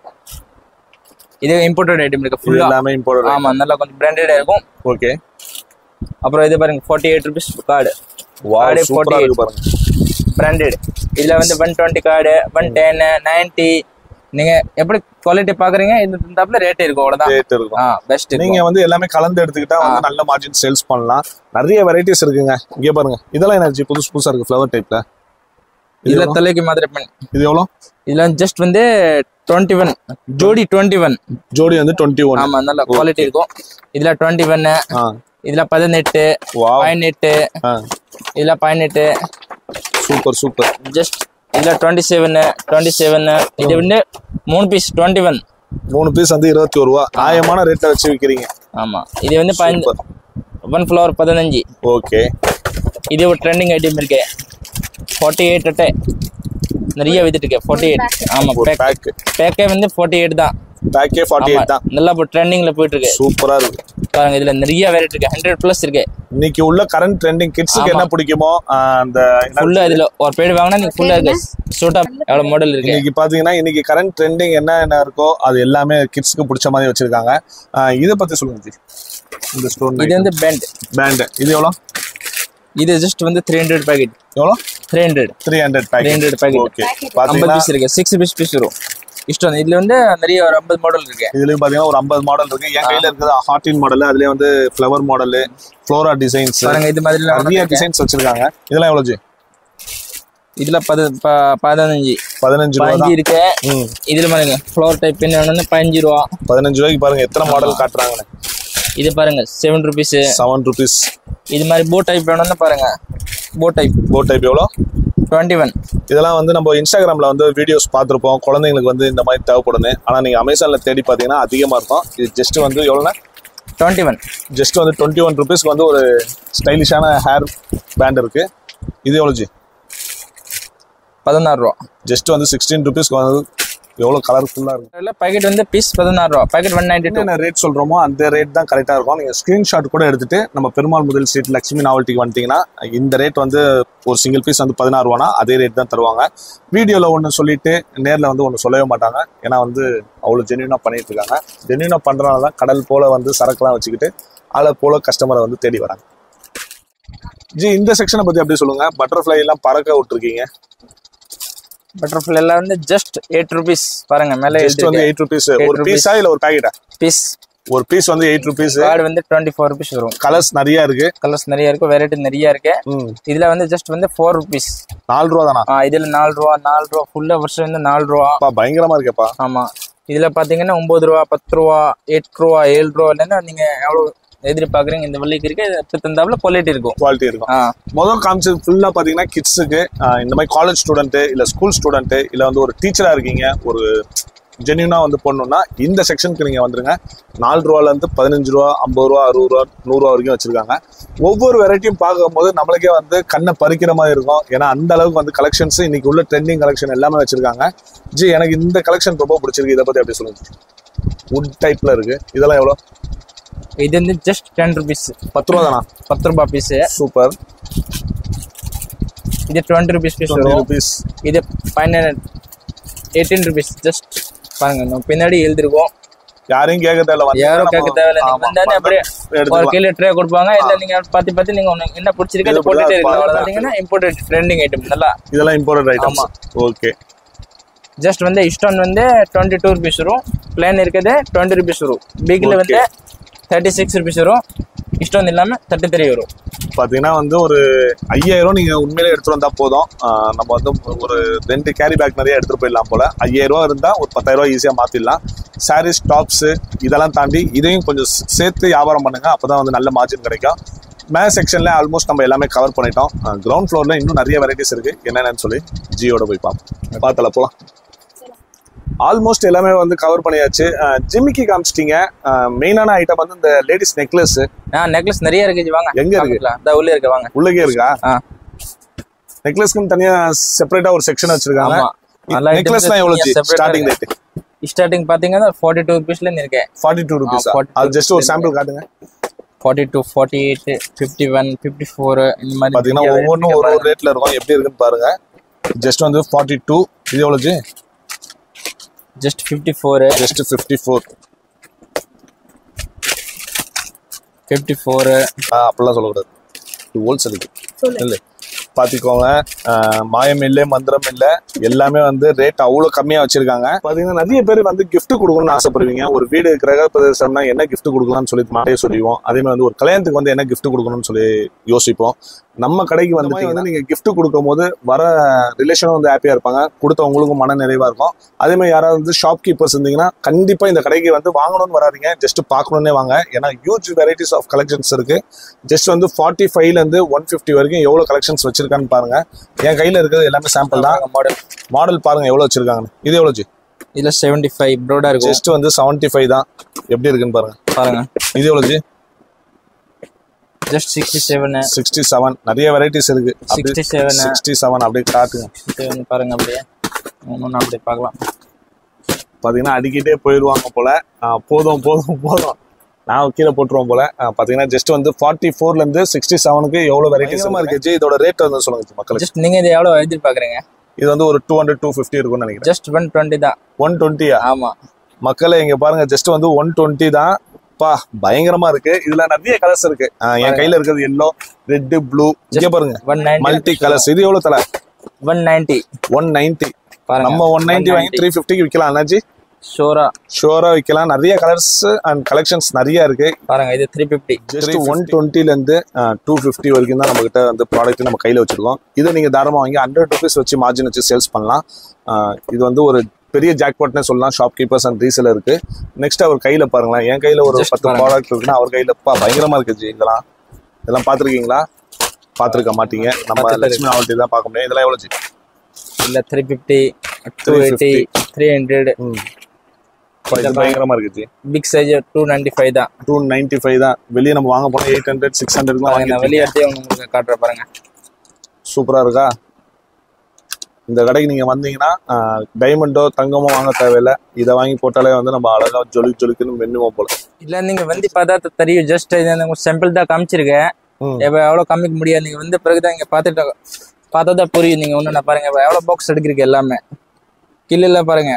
B: இது இம்போர்ட்டட் ஐட்டம் இருக்கு
A: இது
B: ஃபுல்லா
A: எல்லாமே இம்போர்ட்
B: ஆமா நல்லா கொஞ்சம் பிராண்டடா இருக்கும்
A: ஓகே
B: அப்புறம் இது பாருங்க ஃபார்ட்டி எயிட் ருபீஸ் கார்டு
A: வா
B: கார்டு
A: சூப்பராக
B: ஃபார்ட்டி
A: இருக்கு பாருங்க
B: பிராண்டட் இதுல வந்து one twenty card one ten ninety நீங்க எப்படி குவாலிட்டி பாக்குறீங்க இது தந்தாப்புல ரேட் இருக்கும் அவ்வளவுதான்
A: ரேட் இருக்கும்
B: ஆ பெஸ்ட்
A: நீங்க வந்து எல்லாமே கலந்து எடுத்துக்கிட்டா வந்து நல்ல மார்ஜின் சேல்ஸ் பண்ணலாம் நிறைய வெரைட்டிஸ் இருக்குங்க இங்கே பாருங்க இதெல்லாம் எனர்ஜி புதுசு புதுசா இருக்கு ஃப்ளவர் டைப்ல
B: இதுல தலைக்கு மாதிரி பண்ணி
A: இது எவ்வளோ
B: இதுல ஜஸ்ட் வந்து டுவெண்ட்டி ஒன் ஜோடி டுவெண்ட்டி ஒன்
A: ஜோடி வந்து டுவெண்ட்டி ஒன்
B: ஆமா நல்ல குவாலிட்டி இருக்கும் இதுல டுவெண்ட்டி ஒன்னு
A: ஆ
B: இதுல பதினெட்டு
A: வா
B: பதினெட்டு
A: ஆ
B: இதுல பதினெட்டு
A: சூப்பர் சூப்பர்
B: ஜஸ்ட் இதுல டுவெண்ட்டி செவன் டுவெண்ட்டி செவன் இது வந்து மூணு பீஸ் டுவெண்ட்டி ஒன்
A: மூணு பீஸ் வந்து இருபத்தி ஒரு ரூபா நியாயமான ரேட்ல வச்சு விற்கிறீங்க
B: ஆமா இது வந்து பதினஞ்சு ஒன் ஃப்ளவர் பதினஞ்சு
A: ஓகே
B: இது ஒரு ட்ரெண்டிங் ஐட்டம் இருக்கு ஃபார்ட்டி எயிட் அட்டை நிறைய வித்துட்டு இருக்கு ஃபார்ட்டி எயிட் ஆமா
A: ஒரு
B: பேக்
A: பேக்
B: பேக்கே வந்து ஃபார்ட்டி எயிட் தான்
A: பேக்கே ஃபார்ட்டி
B: ஆமா,
A: எயிட் தான்
B: நல்லா இப்போ ட்ரெண்டிங்ல போயிட்டு இருக்கு
A: சூப்பரா இருக்கு
B: பாருங்க இதுல நிறைய வெரைட்டி இருக்கு ஹண்ட்ரட் ப்ளஸ் இருக்கு
A: இன்னைக்கு உள்ள கரண்ட் ட்ரெண்டிங் கிட்ஸுக்கு என்ன பிடிக்குமோ ஆ, அந்த என்ன-
B: ஃபுல்லா இதுல ஒரு பேடு வாங்கினா நீங்க ஃபுல்லா இருக்கு சூட்டா எவ்வளவு மாடல் இருக்கு
A: இன்னைக்கு பாத்தீங்கன்னா இன்னைக்கு கரண்ட் ட்ரெண்டிங் என்ன என்ன இருக்கோ அது எல்லாமே கிட்ஸ்க்கு பிடிச்ச மாதிரி வச்சிருக்காங்க ஆ, இதை பத்தி சொல்லுங்க ஜி இந்த ஸ்டோன்
B: இது வந்து பேண்ட்
A: பேண்ட் இது எவ்வளோ
B: இது ஜஸ்ட் வந்து த்ரீ ஹண்ட்ரட் பேக்கெட்
A: எவ்வளோ
B: three hundred
A: three hundred
B: three
A: packet
B: hundred packet
A: okay
B: ஐம்பது
A: பாத்தீங்கன்னா
B: பீஸ் இருக்கு சிக்ஸ் பீஸ் பீஸ் வரும் இஷ்டம் இதுல வந்து நிறைய ஒரு ஐம்பது மாடல் இருக்கு
A: இதுலயும் பாத்தீங்கன்னா ஒரு ஐம்பது மாடல் இருக்கு என் கையில இருக்குது ஹார்டின் மாடல் அதுலயே வந்து ஃபிளவர் மாடல் ஃப்ளோரா டிசைன்ஸ்
B: பாருங்க இது மாதிரி
A: நிறைய டிசைன்ஸ் வச்சிருக்காங்க இதெல்லாம் எவ்வளவு ஜி
B: இதுல பது ப- பதினஞ்சு
A: பதினஞ்சு ரூபா
B: பதினஞ்சு
A: தான்
B: இருக்கு
A: ம்
B: இதுல பாருங்க ஃப்ளவர் டைப் பென் வேணும்னா பதினஞ்சு ரூபா
A: பதினஞ்சு ரூபாய்க்கு பாருங்க எத்தனை மாடல் காட்டுறாங்கன்னு
B: இது பாருங்க செவன் ருபீஸ்
A: செவன் ருபீஸ்
B: இது மாதிரி போ டைப் வேணும்னா பாருங்க போ டைப்
A: போட் டைப் எவ்வளோ
B: டுவெண்ட்டி ஒன்
A: இதெல்லாம் வந்து நம்ம இன்ஸ்டாகிராம்ல வந்து வீடியோஸ் பார்த்துருப்போம் குழந்தைங்களுக்கு வந்து இந்த மாதிரி தேவைப்படுது ஆனா நீங்க அமேசான்ல தேடி பார்த்தீங்கன்னா அதிகமா இருக்கும் இது ஜஸ்ட் வந்து எவ்வளோனா
B: டுவெண்ட்டி ஒன்
A: ஜஸ்ட் வந்து டுவெண்ட்டி ஒன் ருபீஸ்க்கு வந்து ஒரு ஸ்டைலிஷான ஹேர் பேண்ட் இருக்கு இது எவ்வளோ ஜி
B: பதினாறு ரூபா
A: ஜஸ்ட் வந்து சிக்ஸ்டீன் ருபீஸ்க்கு வந்து எவ்வளோ கலர்ஃபுல்லாக இருக்கும்
B: பாக்கெட் வந்து பீஸ் பதினாறு ரூபா பாக்கெட் ஒன் நைன்டி டூ
A: என்ன ரேட் சொல்றோமோ அந்த ரேட் தான் கரெக்டாக இருக்கும் நீங்கள் ஸ்க்ரீன்ஷாட் கூட எடுத்துட்டு நம்ம பெருமாள் முதல் ஸ்ட்ரீட் லட்சுமி நாவல்ட்டிக்கு வந்துட்டீங்கன்னா இந்த ரேட் வந்து ஒரு சிங்கிள் பீஸ் வந்து பதினாறு ரூபானா அதே ரேட் தான் தருவாங்க வீடியோவில் ஒன்று சொல்லிட்டு நேரில் வந்து ஒன்று சொல்லவே மாட்டாங்க ஏன்னா வந்து அவ்வளோ ஜென்யூனாக பண்ணிட்டு இருக்காங்க ஜென்யூனாக பண்ணுறனால தான் கடல் போல வந்து சரக்குலாம் வச்சுக்கிட்டு ஆளை போல கஸ்டமரை வந்து தேடி வராங்க ஜி இந்த செக்ஷனை பற்றி அப்படியே சொல்லுங்க பட்டர்ஃப்ளை எல்லாம் பறக்க விட்டுருக்கீங்க
B: பட்டர்ஃப்ளை எல்லாம் வந்து ஜஸ்ட் எயிட் ருபீஸ் பாருங்க மேலே
A: ஜஸ்ட் வந்து எயிட் ருபீஸ் ஒரு
B: rupees.
A: பீஸா இல்லை ஒரு பேக்கெட்டா
B: பீஸ்
A: ஒரு பீஸ் வந்து எயிட் ருபீஸ்
B: கார்டு வந்து டுவெண்ட்டி ஃபோர் ருபீஸ் வரும்
A: கலர்ஸ் நிறைய இருக்கு
B: கலர்ஸ் நிறைய இருக்கு வெரைட்டி நிறைய இருக்கு
A: ம்
B: இதுல வந்து ஜஸ்ட் வந்து ஃபோர் ருபீஸ்
A: நாலு ரூபா தானா
B: இதுல நாலு ரூபா நாலு ரூபா ஃபுல்லா வருஷம் வந்து நாலு ரூபா
A: அப்பா பயங்கரமா இருக்கேப்பா
B: ஆமா இதுல பாத்தீங்கன்னா ஒன்பது ரூபா பத்து ரூபா எட்டு ரூபா ஏழு ரூபாலேருந்து நீங்க எவ்வளவு எதிர்பார்க்குறீங்க இந்த வள்ளிக்கு இருக்கு இதுக்கு தகுந்தாப்புல குவாலிட்டி இருக்கும்
A: குவாலிட்டி இருக்கும்
B: ஆ
A: முதல் காமிச்சது ஃபுல்லா பாத்தீங்கன்னா கிட்ஸுக்கு இந்த மாதிரி காலேஜ் ஸ்டூடெண்ட் இல்ல ஸ்கூல் ஸ்டூடெண்ட் இல்ல வந்து ஒரு டீச்சரா இருக்கீங்க ஒரு ஜென்யூனா வந்து போடணும்னா இந்த செக்ஷனுக்கு நீங்க வந்துருங்க நாலு ரூபால இருந்து பதினஞ்சு ரூபா ஐம்பது ரூபா அறுபது ரூபா நூறு ரூபா வரைக்கும் வச்சிருக்காங்க ஒவ்வொரு வெரைட்டியும் பார்க்கும்போது நம்மளுக்கே வந்து கண்ணை பறிக்கிற மாதிரி இருக்கும் ஏன்னா அந்த அளவுக்கு வந்து கலெக்ஷன்ஸ் இன்னைக்கு உள்ள ட்ரெண்டிங் கலெக்ஷன் எல்லாமே வச்சிருக்காங்க ஜி எனக்கு இந்த கலெக்ஷன் ரொம்ப பிடிச்சிருக்கு இதை பத்தி எப்படி சொல்லுங்க வுட் டைப்ல இருக்கு இதெல்லாம் எவ்வளோ
B: இது வந்து ஜஸ்ட் டென் ருபீஸ்
A: பத்து ரூபா தானா
B: பத்து ரூபாய் பீஸ்
A: சூப்பர்
B: இது டுவெண்ட்டி ருபீஸ் பீஸ்
A: டுவெண்ட்டி
B: வரும்
A: ருபீஸ்
B: இது பதினேழு எயிட்டீன் ருபீஸ் ஜஸ்ட் பாருங்க நம்ம பின்னாடி எழுதிருக்கோம்
A: யாரையும் கேட்க தேவையில்ல வந்தீங்கன்னா
B: யாரும் கேட்க
A: நம்ம-
B: தேவையில்ல நீங்க
A: ஆமா,
B: வந்தாலே
A: வந்தா
B: அப்படியே ஒரு
A: எடுத்துக்கலாம்.
B: கிலோ ட்ரே கொடுப்பாங்க இல்ல நீங்க பார்த்து பார்த்து நீங்க ஒண்ணு என்ன பிடிச்சிருக்கு அதை
A: இது
B: போட்டுட்டே
A: இப்படிதான்
B: இருக்கலாம்
A: பாருங்க.
B: பாத்தீங்கன்னா இம்போர்ட்டட் ட்ரெண்டிங் ஐட்டம் நல்லா
A: இதெல்லாம் இம்போர்ட்டட் ஐட்டம்ஸ்
B: ஆமா.
A: ஓகே
B: ஜஸ்ட் வந்து இஸ்டோன் வந்து டுவெண்ட்டி டூ ருபீஸ் வரும் பிளேன் இருக்குது டுவெண்ட்டி ருபீஸ் வரும் பிக்ல வந்து தேர்ட்டி சிக்ஸ் ருபீஸ் வரும் இஸ்டோன் இல்லாம தேர்ட்டி த்ரீ வரும்
A: பாத்தீங்கன்னா வந்து ஒரு ஐயாயிரம் நீங்க உண்மையிலே எடுத்துட்டு வந்தா போதும் ஆஹ் நம்ம வந்து ஒரு ரெண்டு கேரி பேக் நிறைய எடுத்துட்டு போயிடலாம் போல ஐயாயிரம் ரூபா இருந்தா ஒரு பத்தாயிரம் ரூபா ஈஸியா மாத்திடலாம் சாரீஸ் டாப்ஸ் இதெல்லாம் தாண்டி இதையும் கொஞ்சம் சே- சேர்த்து வியாபாரம் பண்ணுங்க அப்பதான் வந்து நல்ல மார்ஜின் கிடைக்கும் மேலே செக்ஷன்ல ஆல்மோஸ்ட் நம்ம எல்லாமே கவர் பண்ணிட்டோம் கிரவுண்ட் ஃப்ளோர்ல இன்னும் நிறைய வெரைட்டிஸ் இருக்கு என்னென்னு சொல்லி ஜியோட போய் பார்ப்போம் பார்த்தல போலாம் ஆல்மோஸ்ட் எல்லாமே வந்து கவர் பண்ணியாச்சு அஹ் ஜிம்மிக்கு காமிச்சிட்டீங்க மெயினான ஐட்டம் வந்து இந்த லேடிஸ் நெக்லஸ்
B: ஆ நெக்லஸ் நிறைய இருக்கு ஜி, வாங்க
A: எங்க இருக்கு?
B: காமிக்கலாம். இதோ உள்ள இருக்கு வாங்க
A: உள்ளகே இருக்கா
B: ஆ
A: நெக்லஸ்க்கு தனியா செப்பரேட்டா ஒரு செக்ஷன் வச்சிருக்காங்க
B: ஆமா நல்லா
A: நெக்லஸ்லாம் எவ்வளவு ஸ்டார்டிங் ரேட்
B: ஸ்டார்டிங் பாத்தீங்கன்னா ஃபார்ட்டி டூ ருபீஸ்ல இருந்து இருக்கு
A: ஃபார்ட்டி டூ ருபீஸ்
B: 42
A: அது ஜஸ்ட் ஒரு சாம்பிள் காட்டுங்க
B: forty two forty eight fifty one fifty four இந்த மாதிரி
A: பாத்தீங்கன்னா
B: நிறைய
A: ஒவ்வொன்றும்
B: இருக்கு
A: ஒரு ஒரு ரேட்ல இருக்கும் எப்படி இருக்குன்னு பாருங்க ஜஸ்ட் வந்து ஃபார்ட்டி டூ இது எவ்வளவு
B: just fifty four
A: just fifty four
B: fifty four
A: அப்படிலாம் சொல்லக்கூடாது இது ஹோல்சேலுக்கு இல்லை பார்த்துக்கோங்க ஆஹ் மாயம் இல்லை மந்திரம் இல்லை எல்லாமே வந்து ரேட் அவ்வளோ கம்மியாக வச்சிருக்காங்க பார்த்தீங்கன்னா நிறைய பேர் வந்து gift கொடுக்கணும்னு ஆசைப்படுவீங்க ஒரு வீடு கிரக பிரதேசம்னா என்ன gift கொடுக்கலாம்னு சொல்லி மாட்டே சொல்லுவோம் அதே மாதிரி வந்து ஒரு கல்யாணத்துக்கு வந்து என்ன gift கொடுக்கணும்னு சொல்லி யோசிப்போம் நம்ம கடைக்கு வந்து வந்து நீங்க gift கொடுக்கும் போது வர ரிலேஷனும் வந்து ஹாப்பியா இருப்பாங்க கொடுத்தவங்களுக்கும் மன நிறைவா இருக்கும் அதே மாதிரி யாராவது வந்து ஷாப் கீப்பர்ஸ் இருந்தீங்கன்னா கண்டிப்பா இந்த கடைக்கு வந்து வாங்கணும்னு வராதீங்க ஜஸ்ட் பார்க்கணுன்னே வாங்க ஏன்னா ஹியூஜ் வெரைட்டிஸ் ஆஃப் கலெக்ஷன்ஸ் இருக்கு ஜஸ்ட் வந்து ஃபார்ட்டி ஃபைவ்ல இருந்து ஒன் ஃபிஃப்டி வரைக்கும் எவ்வளவு கலெக்ஷன்ஸ் வச்சிருக்கான்னு பாருங்க என் கையில இருக்கிறது எல்லாமே சாம்பிள் தான்
B: மாடல்
A: மாடல் பாருங்க எவ்வளவு வச்சிருக்காங்க இது எவ்வளவு
B: இதுல செவன்டி ஃபைவ் ப்ரோடா இருக்கும்
A: ஜஸ்ட் வந்து செவன்டி ஃபைவ் தான் எப்படி இருக்குன்னு பாருங்க
B: பாருங்க
A: இது எவ்வளவு
B: just sixty seven
A: sixty seven நிறைய வெரைட்டிஸ் இருக்கு
B: சிக்ஸ்டி செவன்
A: சிக்ஸ்டி செவன் அப்படியே காட்டுங்க
B: செவன் பாருங்க அப்படியே ஒன்று அப்படியே பார்க்கலாம்
A: பாத்தீங்கன்னா அடிக்கிட்டே போயிடுவாங்க போல ஆஹ் போதும் போதும் போதும் நான் கீழே போட்டுருவோம் போல ஆஹ் பாத்தீங்கன்னா ஜஸ்ட் வந்து ஃபார்ட்டி ஃபோர்ல இருந்து சிக்ஸ்டி செவனுக்கு எவ்வளவு வெரைட்டிஸ் இருக்கு ஜி, இதோட ரேட் வந்து சொல்லுங்க மக்களுக்கு
B: ஜஸ்ட் நீங்க இது எவ்வளோ எதிர்பார்க்குறீங்க
A: இது வந்து ஒரு டூ ஹண்ட்ரட் டூ ஃபிஃப்டி இருக்கும்னு நினைக்கிறேன்
B: ஜஸ்ட் ஒன் டுவெண்ட்டி தான்
A: ஒன் டுவெண்ட்டியா
B: ஆமா
A: மக்களை இங்க பாருங்க ஜஸ்ட் வந்து ஒன் டுவெண்ட்டி தான் பா பயங்கரமா இருக்கு இதுல நிறைய கலர்ஸ் இருக்கு ஆஹ் என் கையில இருக்கிறது எல்லோ ரெட் ப்ளூ இங்க பாருங்க
B: ஒன் நைன்டி
A: மல்டி கலர்ஸ் இது எவ்வளவு தலை
B: ஒன் நைன்டி
A: ஒன் நைன்டி
B: பாருங்க
A: நம்ம ஒன் நைன்டி வாங்கி த்ரீ ஃபிஃப்டிக்கு விற்கலாம் அண்ணாஜி
B: ஷோரா
A: ஷுவரா விற்கலாம் நிறைய கலர்ஸ் அண்ட் கலெக்ஷன்ஸ் நிறைய இருக்கு
B: பாருங்க இது த்ரீ ஃபிஃப்டி
A: ஜஸ்ட் ஒன் டுவெண்ட்டில இருந்து டூ ஃபிஃப்டி வரைக்கும் தான் நம்ம கிட்ட வந்து ப்ராடக்ட் நம்ம கையில வச்சிருக்கோம் இதை நீங்க தாராளமா வாங்கி ஹண்ட்ரட் ருபீஸ் வச்சு மார்ஜின் வச்சு சேல்ஸ் பண்ணலாம் ஆஹ் இது வந்து ஒரு பெரிய ஜாக்பாட்னே சொல்லலாம் ஷாப் கீப்பர்ஸ் அண்ட் ரீசெலர் இருக்கு நெக்ஸ்ட் அவர் கையில பாருங்களேன் என் கையில ஒரு
B: Just
A: பத்து
B: பாருங்க.
A: ப்ராடக்ட் இருக்குன்னா அவர் கையில பா பயங்கரமா இருக்கு ஜி இதெல்லாம் இதெல்லாம் பாத்திருக்கீங்களா பாத்திருக்க மாட்டீங்க நம்ம
B: பார்த்துட்டு
A: லட்சுமி நாவல்ட்டி தான் பார்க்க முடியும் இதெல்லாம் எவ்வளவு ஜி
B: இல்ல three fifty two eighty three hundred
A: ம். பா, இது பயங்கரமா இருக்கு ஜி
B: big size two ninety five தான்
A: டூ நைன்டி ஃபைவ் தான் வெளியே நம்ம வாங்க போனா எயிட் ஹண்ட்ரட் சிக்ஸ் ஹண்ட்ரட்லாம்
B: பாருங்க நான்
A: வாங்கி
B: வெளியே எடுத்தே உங்களுக்கு காட்டுறேன் பாருங்க
A: சூப்பரா இருக்கா இந்த கடைக்கு நீங்க வந்தீங்கன்னா டைமண்டோ தங்கமோ வாங்க தேவையில்ல இதை வாங்கி போட்டாலே வந்து நம்ம அழகா ஜொலி ஜொலிக்குன்னு மென்னுவோம் போல
B: இல்ல நீங்க வந்து பார்த்தா த- தெரியும் ஜஸ்ட் சாம்பிள் தான் காமிச்சிருக்கேன்
A: ம்.
B: இப்போ எவ்வளோ காமிக்க முடியாது நீங்க வந்து பிறகுதான் இங்க பார்த்துட்டு பார்த்தா தான் புரியும் நீங்க ஒன்று நான் பாருங்க இப்போ எவ்வளோ பாக்ஸ் எடுக்கிறீங்க எல்லாமே கீழே பாருங்க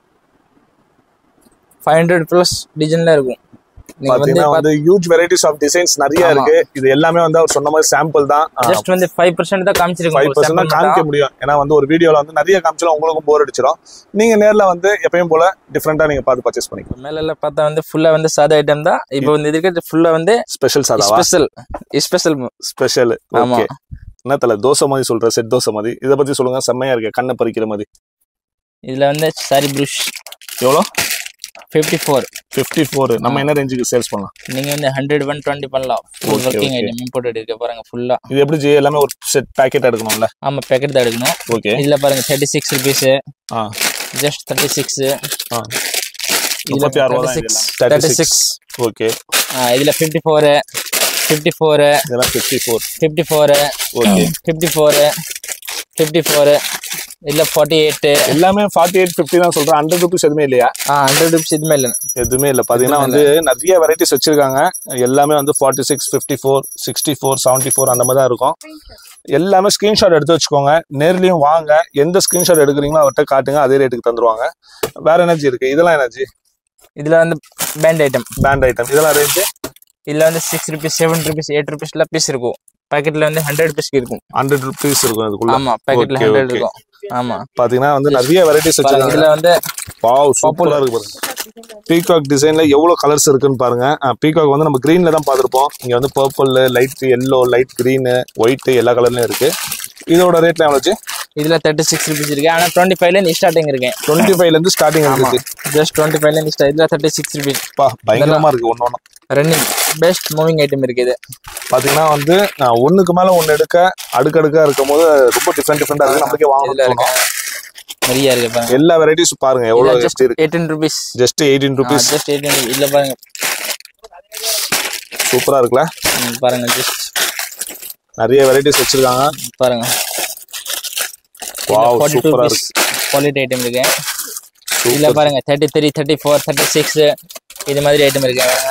B: ஃபைவ் ஹண்ட்ரட் ப்ளஸ் டிசைன்ல இருக்கும் நீங்க வந்து
A: பாத்தீங்கன்னா வந்து ஹியூஜ் வெரைட்டிஸ் ஆஃப் டிசைன்ஸ் நிறைய
B: ஆமா.
A: இருக்கு இது எல்லாமே வந்து அவர் சொன்ன மாதிரி சாம்பிள் தான்
B: ஜஸ்ட் வந்து ஃபைவ் பர்சன்ட் தான்
A: ஃபைவ்
B: காமிச்சிருக்கோம்
A: பர்சன்ட் தான் காமிக்க முடியும் ஏன்னா வந்து ஒரு வீடியோல வந்து நிறைய காமிச்சாலும் உங்களுக்கும் போர் அடிச்சிடும் நீங்க நேர்ல வந்து எப்பயும் போல டிஃப்ரெண்டா நீங்க பார்த்து பர்ச்சேஸ் பண்ணிக்கலாம்
B: மேல எல்லாம் பார்த்தா வந்து ஃபுல்லா வந்து சாதா ஐட்டம் தான் இப்போ வந்து இருக்கிறது ஃபுல்லா வந்து
A: ஸ்பெஷல் சாதாவா
B: ஸ்பெஷல் ஸ்பெஷல்
A: ஸ்பெஷல்
B: ஆமா.
A: ஓகே என்ன தல தோசை மாதிரி சொல்ற செட் தோசை மாதிரி இதை பத்தி சொல்லுங்க செம்மையா இருக்கு கண்ணை பறிக்கிற மாதிரி
B: இதுல வந்து சாரி ப்ரூஷ்
A: எவ்வளோ
B: ஃபிஃப்டி ஃபோர்
A: ஃபிஃப்டி ஃபோர் நம்ம என்ன ரேஞ்சுக்கு சேல்ஸ் பண்ணலாம்
B: நீங்க வந்து ஹண்ட்ரட் ஒன் டுவெண்ட்டி பண்ணலாம் full
A: Okay,
B: working
A: okay.
B: Item imported இருக்கு பாருங்க ஃபுல்லா
A: இது எப்படி ஜி எல்லாமே ஒரு செட் பேக்கெட் எடுக்கணும்ல
B: ஆமா பேக்கெட் தான் எடுக்கணும்
A: ஓகே
B: இதுல பாருங்க தேர்ட்டி சிக்ஸ் ருபீஸ்
A: ஆ
B: ஜஸ்ட் தேர்ட்டி சிக்ஸ்
A: ஆ முப்பத்தி ஆறு ரூபா
B: six
A: thirty
B: thirty
A: six
B: six
A: okay
B: இதுல ஃபிஃப்டி ஃபோர் ஃபிஃப்டி ஃபோர்
A: இதெல்லாம் fifty four
B: fifty four
A: okay
B: fifty four fifty four இதுல ஃபார்ட்டி எயிட்
A: எல்லாமே ஃபார்ட்டி எயிட் ஃபிஃப்டி தான் சொல்றேன் ஹண்ட்ரட் ருபீஸ் எதுவுமே இல்லையா
B: ஆ ஹண்ட்ரட் ருபீஸ் இதுமே இல்லை
A: எதுவுமே இல்லை பார்த்தீங்கன்னா வந்து நிறைய வெரைட்டிஸ் வச்சிருக்காங்க எல்லாமே வந்து forty six fifty four sixty four seventy four அந்த மாதிரி தான் இருக்கும் எல்லாமே ஸ்க்ரீன்ஷாட் எடுத்து வச்சுக்கோங்க நேர்லயும் வாங்க எந்த ஸ்க்ரீன்ஷாட் எடுக்கிறீங்களோ அவர்கிட்ட காட்டுங்க அதே ரேட்டுக்கு தந்துருவாங்க வேற எனர்ஜி இருக்கு இதெல்லாம் எனர்ஜி
B: இதுல வந்து பேண்ட் ஐட்டம்
A: பேண்ட் ஐட்டம் இதெல்லாம் ரேஞ்சு
B: இதுல வந்து six rupees seven rupees eight ருபீஸ்ல பீஸ் இருக்கும் பாக்கெட்ல வந்து ஹண்ட்ரட் ருபீஸ்க்கு இருக்கும்
A: ஹண்ட்ரட் ருபீஸ் இருக்கும் இதுக்குள்ள
B: ஆமா பாக்கெட்ல
A: Okay,
B: ஹண்ட்ரட்
A: okay.
B: இருக்கும் ஆமா
A: பாத்தீங்கன்னா வந்து நிறைய வெரைட்டிஸ்
B: பாருங்க,
A: வச்சிருக்காங்க
B: இதுல வந்து
A: வாவ் சூப்பரா இருக்கு பாருங்க பீகாக் டிசைன்ல எவ்வளவு கலர்ஸ் இருக்குன்னு பாருங்க பீகாக் வந்து நம்ம கிரீன்ல தான் பார்த்திருப்போம் இங்க வந்து purple light yellow light green white எல்லா கலர்லயும் இருக்கு இதோட ரேட்ல எவ்வளவு
B: இதுல தேர்ட்டி சிக்ஸ் ருபீஸ் இருக்கு ஆனா டுவெண்ட்டி ஃபைவ்ல இருந்து ஸ்டார்டிங் இருக்கு
A: டுவெண்ட்டி ஃபைவ்ல இருந்து ஸ்டார்டிங் இருக்கு
B: ஜஸ்ட் டுவெண்ட்டி ஃபைவ்ல இருந்து start. இதுல தேர்ட்டி சிக்ஸ் ருபீஸ்
A: பா பயங்கரமா இருக்கு ஒண்ணு ஒண்ணு
B: ரன்னிங் பெஸ்ட் மூவிங் ஐட்டம் இருக்கு இது
A: பாத்தீங்கன்னா வந்து நான் ஒண்ணுக்கு மேல ஒண்ணு எடுக்க அடுக்கடுக்கா இருக்கும் போது ரொம்ப டிஃப்ரெண்ட் டிஃப்ரெண்டா இருக்கு நமக்கே
B: இதுல
A: வாங்கணும்
B: இருக்கு நிறைய இருக்கு பாருங்க
A: எல்லா வெரைட்டிஸ் பாருங்க எவ்வளவு
B: ஜஸ்ட்
A: ஜஸ்ட் இருக்கு
B: eighteen rupees
A: just eighteen rupees
B: just eighteen இல்ல பாருங்க
A: சூப்பரா இருக்குல்ல
B: ம், பாருங்க ஜஸ்ட்
A: நிறைய வெரைட்டிஸ் வச்சிருக்காங்க
B: பாருங்க
A: Wow,
B: ஃபார்ட்டி டூ
A: super ஆ
B: பீஸ் குவாலிட்டி ஐட்டம் இருக்கு இதுல பாருங்க thirty three thirty four thirty six இது மாதிரி ஐட்டம் இருக்கு பாருங்க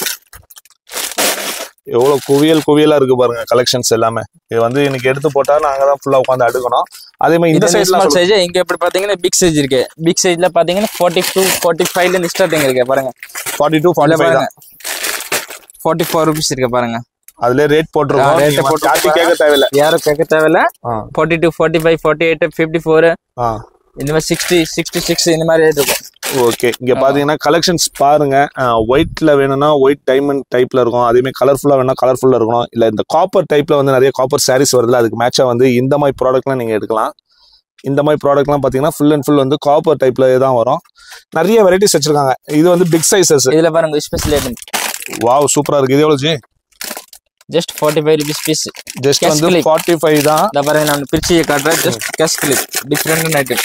A: எவ்வளவு குவியல் குவியலா இருக்கு பாருங்க கலெக்ஷன்ஸ் எல்லாமே இது வந்து இன்னைக்கு எடுத்து போட்டா நாங்க தான் ஃபுல்லா உட்காந்து அடுக்கணும் அதே மாதிரி இந்த
B: இந்த
A: சைஸ்ல
B: ஸ்மால் சைஸ் இங்க எப்படி பாத்தீங்கன்னா பிக் சைஸ் இருக்கு பிக் சைஸ்ல பாத்தீங்கன்னா ஃபார்ட்டி டூ ஃபார்ட்டி ஃபைவ்ல இருந்து ஸ்டார்டிங் இருக்கு பாருங்க
A: ஃபார்ட்டி டூ
B: இதுல
A: ஃபார்ட்டி ஃபைவ்
B: பாருங்க
A: தான்
B: ஃபார்ட்டி ஃபோர் ருபீஸ் இருக்கு பாருங்க
A: அதுல ரேட்
B: ஆ,
A: போட்டிருக்கோம்
B: rate
A: நீங்க
B: போட்டு
A: யார்ட்டையும் கேட்க தேவையில்ல
B: யாரும் கேட்க தேவையில்ல
A: ஆ,
B: forty two forty five forty eight fifty four
A: ஆ
B: இந்த மாதிரி சிக்ஸ்டி சிக்ஸ்டி சிக்ஸ் இந்த மாதிரி ரேட் இருக்கும்
A: ஓகே இங்க பாத்தீங்கன்னா கலெக்ஷன்ஸ் பாருங்க ஒயிட்ல வேணும்னா ஒயிட் டைமண்ட் டைப்ல இருக்கும் அதே மாதிரி கலர்ஃபுல்லா வேணா கலர்ஃபுல்லா இருக்கணும் இல்ல இந்த காப்பர் டைப்ல வந்து நிறைய காப்பர் சாரீஸ் வருதுல அதுக்கு மேட்சா வந்து இந்த மாதிரி ப்ராடக்ட்லாம் நீங்க எடுக்கலாம் இந்த மாதிரி ப்ராடக்ட்லாம் பாத்தீங்கன்னா ஃபுல் அண்ட் ஃபுல் வந்து காப்பர் டைப்ல தான் வரும் நிறைய வெரைட்டிஸ் வச்சிருக்காங்க இது வந்து பிக் சைசஸ்
B: இதுல பாருங்க ஸ்பெஷல் ஐட்டம்
A: வாவ் சூப்பரா இருக்கு இது எவ்வளவு ஜி
B: just forty five rupees piece
A: just
B: Cash
A: வந்து
B: click.
A: ஃபார்ட்டி ஃபைவ் தான்
B: இந்த பாருங்க நான் பிரிச்சு காட்டுறேன் just cash click different item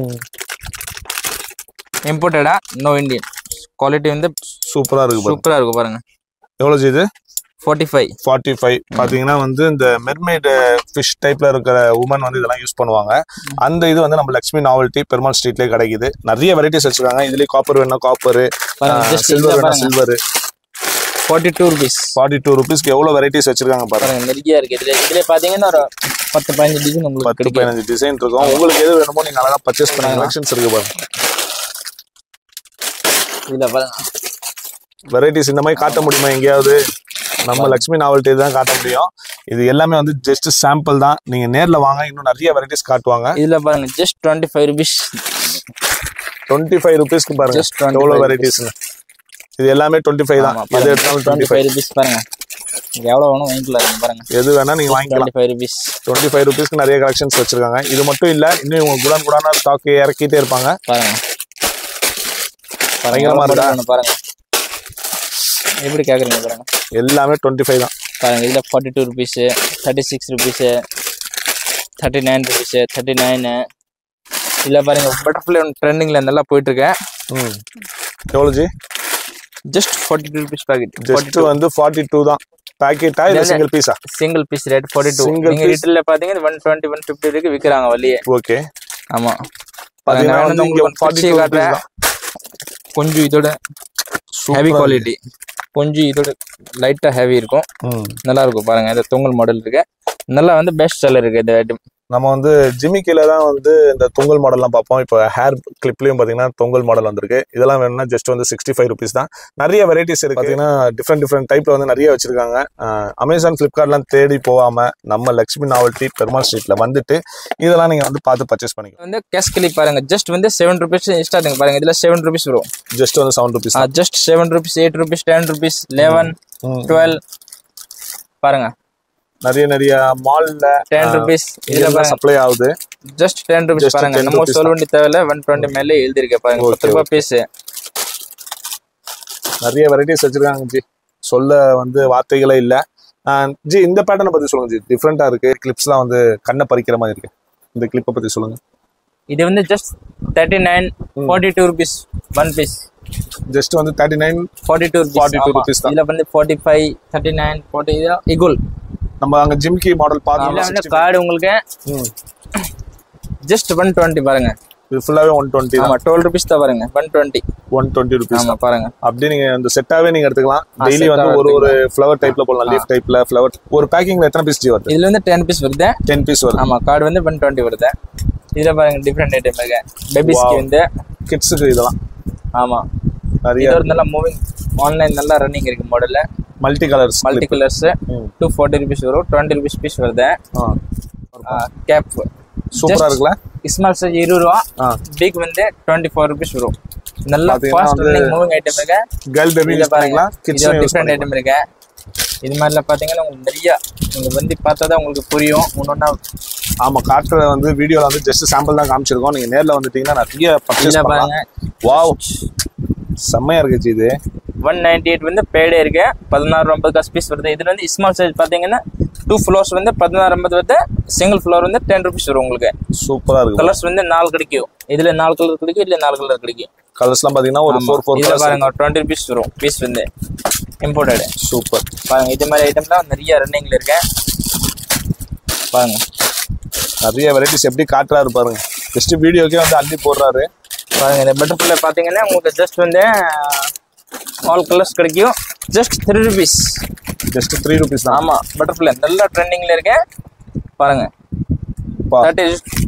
B: இம்போர்ட்டடா நோ இந்தியன் குவாலிட்டி வந்து
A: சூப்பரா இருக்கு பாருங்க
B: சூப்பரா இருக்கும் பாருங்க
A: எவ்வளவு ஜி இது
B: ஃபார்ட்டி ஃபைவ்
A: ஃபார்ட்டி ஃபைவ் பாத்தீங்கன்னா வந்து இந்த மெர்மைடு ஃபிஷ் டைப்ல இருக்கிற உமன் வந்து இதெல்லாம் யூஸ் பண்ணுவாங்க அந்த இது வந்து நம்ம லக்ஷ்மி நாவல்ட்டி பெருமாள் ஸ்ட்ரீட்லயே கிடைக்குது நிறைய வெரைட்டிஸ் வச்சிருக்காங்க இதுலயே காப்பர் வேணா காப்பர்
B: பாருங்க ஜஸ்ட்
A: சில்வர் வேணா
B: பாருங்க
A: silver
B: forty two rupees
A: forty two ருபீஸ்க்கு எவ்வளவு வெரைட்டிஸ் வச்சிருக்காங்க பாருங்க
B: பாருங்க நிறைய இருக்கு இதுல இதுல பாத்தீங்கன்னா ஒரு பத்து பதினஞ்சு டிசைன் உங்களுக்கு
A: பத்து
B: கிடைக்கும்
A: பதினஞ்சு டிசைன் இருக்கும் உங்களுக்கு எது வேணுமோ நீங்க அழகா பர்ச்சேஸ் பண்ணி கலெக்ஷன்ஸ் இருக்கு பாருங்க
B: இதுல பாருங்க
A: வெரைட்டிஸ் இந்த மாதிரி காட்ட முடியுமா எங்கேயாவது நம்ம லக்ஷ்மி நாவல்ட்டி தான் காட்ட முடியும் இது எல்லாமே வந்து ஜஸ்ட் சாம்பிள் தான் நீங்க நேர்ல வாங்க இன்னும் நிறைய வெரைட்டிஸ் காட்டுவாங்க
B: இதுல பாருங்க just twenty five rupees
A: twenty five ருபீஸ்க்கு பாருங்க
B: Just 25
A: எவ்வளவு
B: rupees.
A: வெரைட்டிஸ் இது எல்லாமே டுவெண்ட்டி ஃபைவ் தான் எது எடுத்தாலும்
B: twenty
A: twenty five
B: five rupees பாருங்க இங்க எவ்வளவு வேணும் வாங்கிக்கலாம் பாருங்க
A: எது வேணா நீங்க வாங்கிக்கலாம்
B: twenty five rupees
A: twenty five ருபீஸ்க்கு நிறைய கலெக்ஷன்ஸ் வச்சிருக்காங்க இது மட்டும் இல்ல இன்னும் இவங்க குடான் குடான ஸ்டாக் இறக்கிட்டே இருப்பாங்க
B: பாருங்க
A: பயங்கரமா
B: பாருங்க
A: இருக்கா?
B: எவ்வளவு பாருங்க எப்படி கேக்குறீங்க பாருங்க
A: எல்லாமே டுவெண்ட்டி ஃபைவ் தான்
B: பாருங்க இதுல forty two rupees thirty six rupees thirty nine rupees thirty nine இல்ல பாருங்க பட்டர்ஃப்ளை ட்ரெண்டிங்ல நல்லா போயிட்டு இருக்கேன்
A: ம் எவ்வளவு ஜி
B: just forty two rupees packet
A: just வந்து ஃபார்ட்டி டூ தான் பேக்கெட்டா இல்ல
B: இல்ல.
A: சிங்கிள் பீஸா
B: single piece rate forty two
A: Single
B: நீங்க
A: piece.
B: ரீட்டெயில பாத்தீங்கன்னா ஒன் டுவெண்ட்டி ஒன் ஃபிஃப்டி வரைக்கும் விற்கிறாங்க வெளியே
A: ஓகே
B: ஆமா
A: பாத்தீங்கன்னா
B: நான்
A: வந்து இங்க
B: உங்களுக்கு
A: ஃபார்ட்டி
B: பிரிச்சு
A: டூ
B: காட்டுறேன்.
A: தான்
B: கொஞ்சம் இதோட ஹெவி குவாலிட்டி கொஞ்சம் இதோட லைட்டா ஹெவி இருக்கும்
A: ம்
B: நல்லா இருக்கும் பாருங்க இந்த தொங்கல் மாடல் இருக்கு நல்லா வந்து பெஸ்ட் செல்லர் இருக்கு இந்த ஐட்டம்
A: நம்ம வந்து ஜிம்மி கீழே தான் வந்து இந்த தொங்கல் மாடல்லாம் பார்ப்போம் இப்போ ஹேர் கிளிப்லயும் பாத்தீங்கன்னா தொங்கல் மாடல் வந்திருக்கு இதெல்லாம் வேணும்னா ஜஸ்ட் வந்து சிக்ஸ்டி ஃபைவ் ருபீஸ் தான் நிறைய வெரைட்டிஸ் இருக்கு பாத்தீங்கன்னா டிஃப்ரெண்ட் டிஃப்ரெண்ட் டைப்ல வந்து நிறைய வச்சிருக்காங்க அஹ் அமேசான் ஃபிளிப்கார்ட்லாம் தேடி போகாம நம்ம லக்ஷ்மி நாவல்ட்டி பெருமாள் ஸ்ட்ரீட்ல வந்துட்டு இதெல்லாம் நீங்க வந்து பார்த்து பர்ச்சேஸ் பண்ணிக்கலாம்
B: வந்து கேஷ் கிளிக் பாருங்க ஜஸ்ட் வந்து செவன் ருபீஸ் ஸ்டார்டிங் பாருங்க இதுல செவன் ருபீஸ் வரும்
A: ஜஸ்ட் வந்து seven rupees
B: just seven rupees eight rupees ten rupees eleven
A: ம்.
B: டுவெல் பாருங்க
A: நிறைய நிறைய மால்ல
B: டென் ருபீஸ் இதுல
A: இதெல்லாம்
B: பாருங்க
A: சப்ளை ஆகுது
B: ஜஸ்ட் டென் ருபீஸ்
A: Just
B: பாருங்க
A: 10
B: நம்ம
A: rupees
B: சொல்ல வேண்டிய தேவையில்ல ஒன் டுவெண்ட்டி மேல எழுதிருக்கேன் பாருங்க
A: Okay,
B: பத்து ரூபாய் பீஸ்
A: நிறைய வெரைட்டிஸ் வச்சிருக்காங்க ஜி சொல்ல வந்து வார்த்தைகளே இல்ல அஹ் ஜி இந்த பேட்டர்னை பத்தி சொல்லுங்க ஜி டிஃப்ரெண்டா இருக்கு கிளிப்ஸ்லாம் வந்து கண்ணை பறிக்கிற மாதிரி இருக்கு இந்த கிளிப்பை பத்தி சொல்லுங்க
B: இது வந்து just thirty nine forty two rupees one piece
A: just வந்து thirty nine
B: forty two
A: 42 rupees தான்.
B: இதுல வந்து forty five thirty nine forty equal
A: நம்ம அங்க ஜிம்கி மாடல்
B: இதுல வந்து
A: பார்த்தோம்
B: கார்டு உங்களுக்கு ஜஸ்ட் ஒன் டுவெண்ட்டி பாருங்க
A: இது ஃபுல்லாவே ஒன் டுவெண்ட்டி
B: ஆமா டுவெல் ருபீஸ் தான் பாருங்க one twenty
A: one twenty rupees
B: ஆமா பாருங்க
A: அப்படியே நீங்க அந்த செட்டாவே நீங்க எடுத்துக்கலாம் டெய்லி
B: set
A: வந்து
B: ஆ
A: ஒரு ஒரு ஃப்ளவர் டைப்ல போடலாம் லீஃப் டைப்ல ஃப்ளவர் ஒரு பேக்கிங்ல எத்தனை பீஸ் ஜி வருது
B: இதுல வந்து டென் பீஸ் வருது
A: டென் பீஸ் வருது
B: ஆமா கார்டு வந்து ஒன் டுவெண்ட்டி வருது இதுல பாருங்க டிஃப்ரெண்ட் ஐட்டம் இருக்கு பேபிஸ்க்கு
A: Wow.
B: வந்து
A: கிட்ஸுக்கு இதெல்லாம்
B: ஆமா
A: நிறைய
B: இது ஒரு நல்லா மூவிங் ஆன்லைன் நல்லா ரன்னிங் இருக்கு மாடல்ல
A: multi colours
B: multi colours two forty rupees வரும் டுவெண்ட்டி ருபீஸ் பீஸ் வருது கேப்
A: சூப்பரா இருக்குல்ல
B: ஸ்மால் சைஸ் இருபது ரூபா
A: ஆ
B: பிக் வந்து டுவெண்ட்டி ஃபோர் ருபீஸ் வரும் நல்லா
A: பாத்தீங்கன்னா
B: ஃபாஸ்ட்
A: வந்து
B: ரன்னிங் மூவிங் ஐட்டம் இருக்கு
A: கேர்ள் பேபி
B: இதுல
A: யூஸ்
B: பாருங்க
A: பண்ணிக்கலாம்
B: இது
A: கிட்ஸ்
B: ஒரு
A: யூஸ்
B: டிஃப்ரெண்ட் ஐட்டம் இருக்கு இது மாதிரிலாம் பாத்தீங்கன்னா உங்களுக்கு நிறைய நீங்க வந்து பார்த்தா தான் உங்களுக்கு புரியும் ஒன்னொன்னா
A: ஆமா காட்டுற வந்து வீடியோல வந்து ஜஸ்ட் சாம்பிள் தான் காமிச்சிருக்கோம் நீங்க நேர்ல வந்துட்டீங்கன்னா நிறைய பர்ச்சேஸ்
B: இதுல
A: பண்ணலாம்
B: பாருங்க
A: வாவ் செம்மையா இருக்கு ஜி இது
B: ஒன் நைன்டி எயிட் வந்து பேடே இருக்கு பதினாறு ஐம்பது காசு பீஸ் வருது இதுல வந்து ஸ்மால் சைஸ் பாத்தீங்கன்னா டூ ஃப்ளோர்ஸ் வந்து பதினாறு ஐம்பது வருது சிங்கிள் ஃப்ளோர் வந்து டென் ருபீஸ் வரும் உங்களுக்கு
A: சூப்பரா இருக்கு
B: கலர்ஸ் வந்து நாலு கிடைக்கும் இதுல நாலு கலர் கிடைக்கும் இதுல நாலு கலர் கிடைக்கும்
A: கலர்ஸ்லாம் பாத்தீங்கன்னா ஒரு ஃபோர் ஃபோர்
B: இதுல
A: கலர்ஸ்
B: பாருங்க டுவெண்ட்டி ருபீஸ் வரும் பீஸ் வந்து இம்போர்ட்டட்
A: சூப்பர்
B: பாருங்க இது மாதிரி ஐட்டம்லாம் நிறைய ரன்னிங்ல இருக்கு பாருங்க
A: நிறைய வெரைட்டிஸ் எப்படி காட்டுறாரு பாருங்க ஜஸ்ட் வீடியோக்கே வந்து அள்ளி போடுறாரு
B: பாருங்க இந்த பட்டர்ஃப்ளை பார்த்தீங்கன்னா உங்களுக்கு ஜஸ்ட் வந்து ஆல் கலர்ஸ் கிடைக்கும் just three rupees
A: just three rupees தான்
B: ஆமாம் பட்டர்ஃப்ளை நல்லா ட்ரெண்டிங்கில் இருக்கு பாருங்க thirty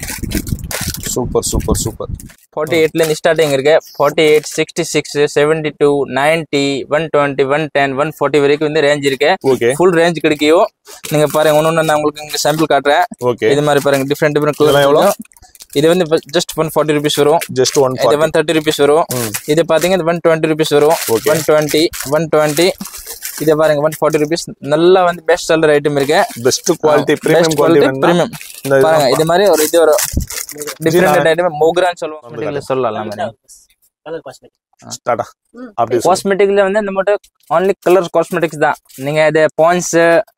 A: super super super
B: forty எயிட்லேருந்து ஸ்டார்டிங் இருக்கு forty eight sixty six seventy two ninety one twenty one ten one forty வரைக்கும் வந்து ரேஞ்ச் இருக்கு
A: ஓகே
B: ஃபுல் ரேஞ்ச் கிடைக்கும் நீங்க பாருங்க ஒன்று ஒன்று நான் உங்களுக்கு இங்கே சாம்பிள் காட்டுறேன்
A: ஓகே
B: இது மாதிரி பாருங்க டிஃப்ரெண்ட் டிஃப்ரெண்ட்
A: இதெல்லாம் எவ்வளோ?
B: கலர் இது வந்து ஜஸ்ட் ஒன் ஃபார்ட்டி ருபீஸ் வரும்
A: ஜஸ்ட் ஒன்
B: இது ஒன் தேர்ட்டி ருபீஸ் வரும் இது பாத்தீங்கன்னா ஒன் டுவெண்ட்டி ருபீஸ் வரும்
A: Okay.
B: One twenty one twenty இதை பாருங்க ஒன் ஃபார்ட்டி ருபீஸ் நல்லா வந்து பெஸ்ட் செல்லர் ஐட்டம் இருக்கு
A: best quality premium quality
B: premium
A: இந்த இது
B: பாருங்க இது மாதிரி ஒரு இது ஒரு டிஃப்ரெண்ட் ஐட்டம் மோக்ரான்னு சொல்லுவாங்க சொல்லலாம் மேடம்
C: கலர் காஸ்மெட்டிக்
A: ஸ்டார்டா அப்படி சொல்லு.
B: காஸ்மெட்டிக்ல வந்து இந்த மட்டும் ஒன்லி கலர் காஸ்மெட்டிக்ஸ் தான் நீங்க இது பான்ஸ்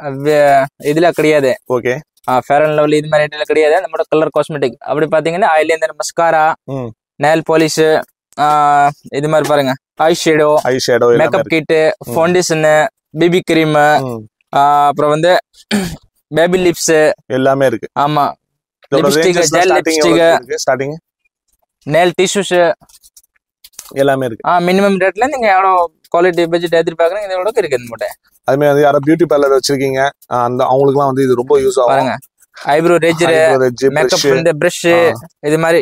B: இதுல கிடையாது
A: ஓகே
B: ஃபேர் அண்ட் லவ்லி இது மாதிரி ஐட்டம்ல கிடையாது இந்த மட்டும் கலர் காஸ்மெட்டிக் அப்படி பாத்தீங்கன்னா eyeliner mascara
A: hmm
B: nail polish இது மாதிரி பாருங்க eye shadow
A: eye shadow
B: makeup kit foundation baby cream அப்புறம் வந்து பேபி லிப்ஸ்
A: எல்லாமே இருக்கு
B: ஆமா
A: இதோட
B: Lipstick,
A: ranges
B: gel
A: starting
B: lipstick.
A: இருக்கு ஸ்டார்டிங்
B: நெயில் டிஷ்யூஸ்
A: எல்லாமே இருக்கு
B: மினிமம் ரேட்ல நீங்க எவ்வளோ குவாலிட்டி பட்ஜெட் எதிர்பார்க்குறீங்க இதோட இருக்கு இந்த மூட்டை
A: அதுமே வந்து யாரோ பியூட்டி பார்லர் வச்சிருக்கீங்க ஆஹ் அந்த அவங்களுக்குலாம் வந்து இது ரொம்ப யூஸ் ஆகும்
B: பாருங்க eyebrow ரேஜர்
A: Eyebrow edge,
B: makeup
A: brush,
B: இந்த பிரஷ் இது மாதிரி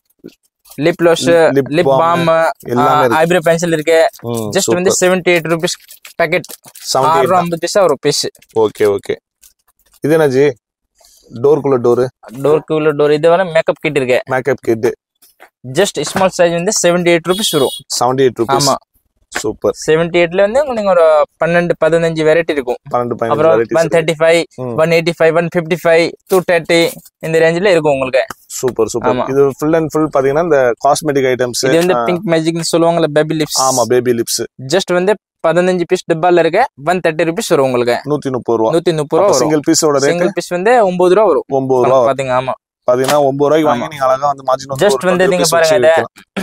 B: lip லோஷ்
A: lip
B: lip
A: balm,
B: bomb
A: எல்லாமே இருக்கு.
B: ஐப்ரோ பென்சில் இருக்கு
A: ம்,
B: ஜஸ்ட் வந்து செவன்டி எயிட் ருபீஸ் பேக்கெட்
A: 78
B: ஆறு ஐம்பது பைசா ஒரு பீஸ்
A: ஓகே ஓகே இது என்னஜி டோருக்குள்ள டோரு
B: டோருக்கு உள்ள டோர் இது வர மேக்கப் கிட் இருக்கு
A: makeup kit
B: just small size வந்து செவன்டி எயிட் ருபீஸ் வரும்
A: செவன்டி எயிட் ருபீஸ்
B: ஆமா
A: சூப்பர்
B: செவன்டி எயிட்ல வந்து உங்களுக்கு ஒரு பன்னெண்டு பதினஞ்சு வெரைட்டி இருக்கும்
A: பன்னெண்டு பதினஞ்சு
B: அப்புறம் one
A: varieties
B: thirty five
A: hmm.
B: One eighty five one fifty five two thirty இந்த ரேஞ்சில் இருக்கும் உங்களுக்கு
A: சூப்பர் சூப்பர்
B: ஆமா.
A: இது ஃபுல் அண்ட் ஃபுல் பாத்தீங்கன்னா இந்த காஸ்மெட்டிக் ஐட்டம்ஸ்
B: இது வந்து பிங்க் மேஜிக்னு சொல்லுவாங்கல்ல பேபி லிப்ஸ்
A: ஆமா பேபி லிப்ஸ்
B: ஜஸ்ட் வந்து பதினஞ்சு பீஸ் டப்பால இருக்கு ஒன் தேர்ட்டி ருபீஸ் வரும் உங்களுக்கு
A: நூத்தி முப்பது ரூபா
B: நூத்தி முப்பது ரூபா வரும்
A: சிங்கிள் பீஸோட ரேட்
B: சிங்கிள் பீஸ் வந்து ஒன்பது ரூபா வரும்
A: ஒன்பது ரூபா
B: பாத்தீங்க ஆமா
A: பாத்தீங்கன்னா ஒன்பது ரூபாய்க்கு வாங்கி
B: ஆமா.
A: நீங்க அழகா வந்து மார்ஜின்
B: Just வந்து நீங்க பாருங்க இத.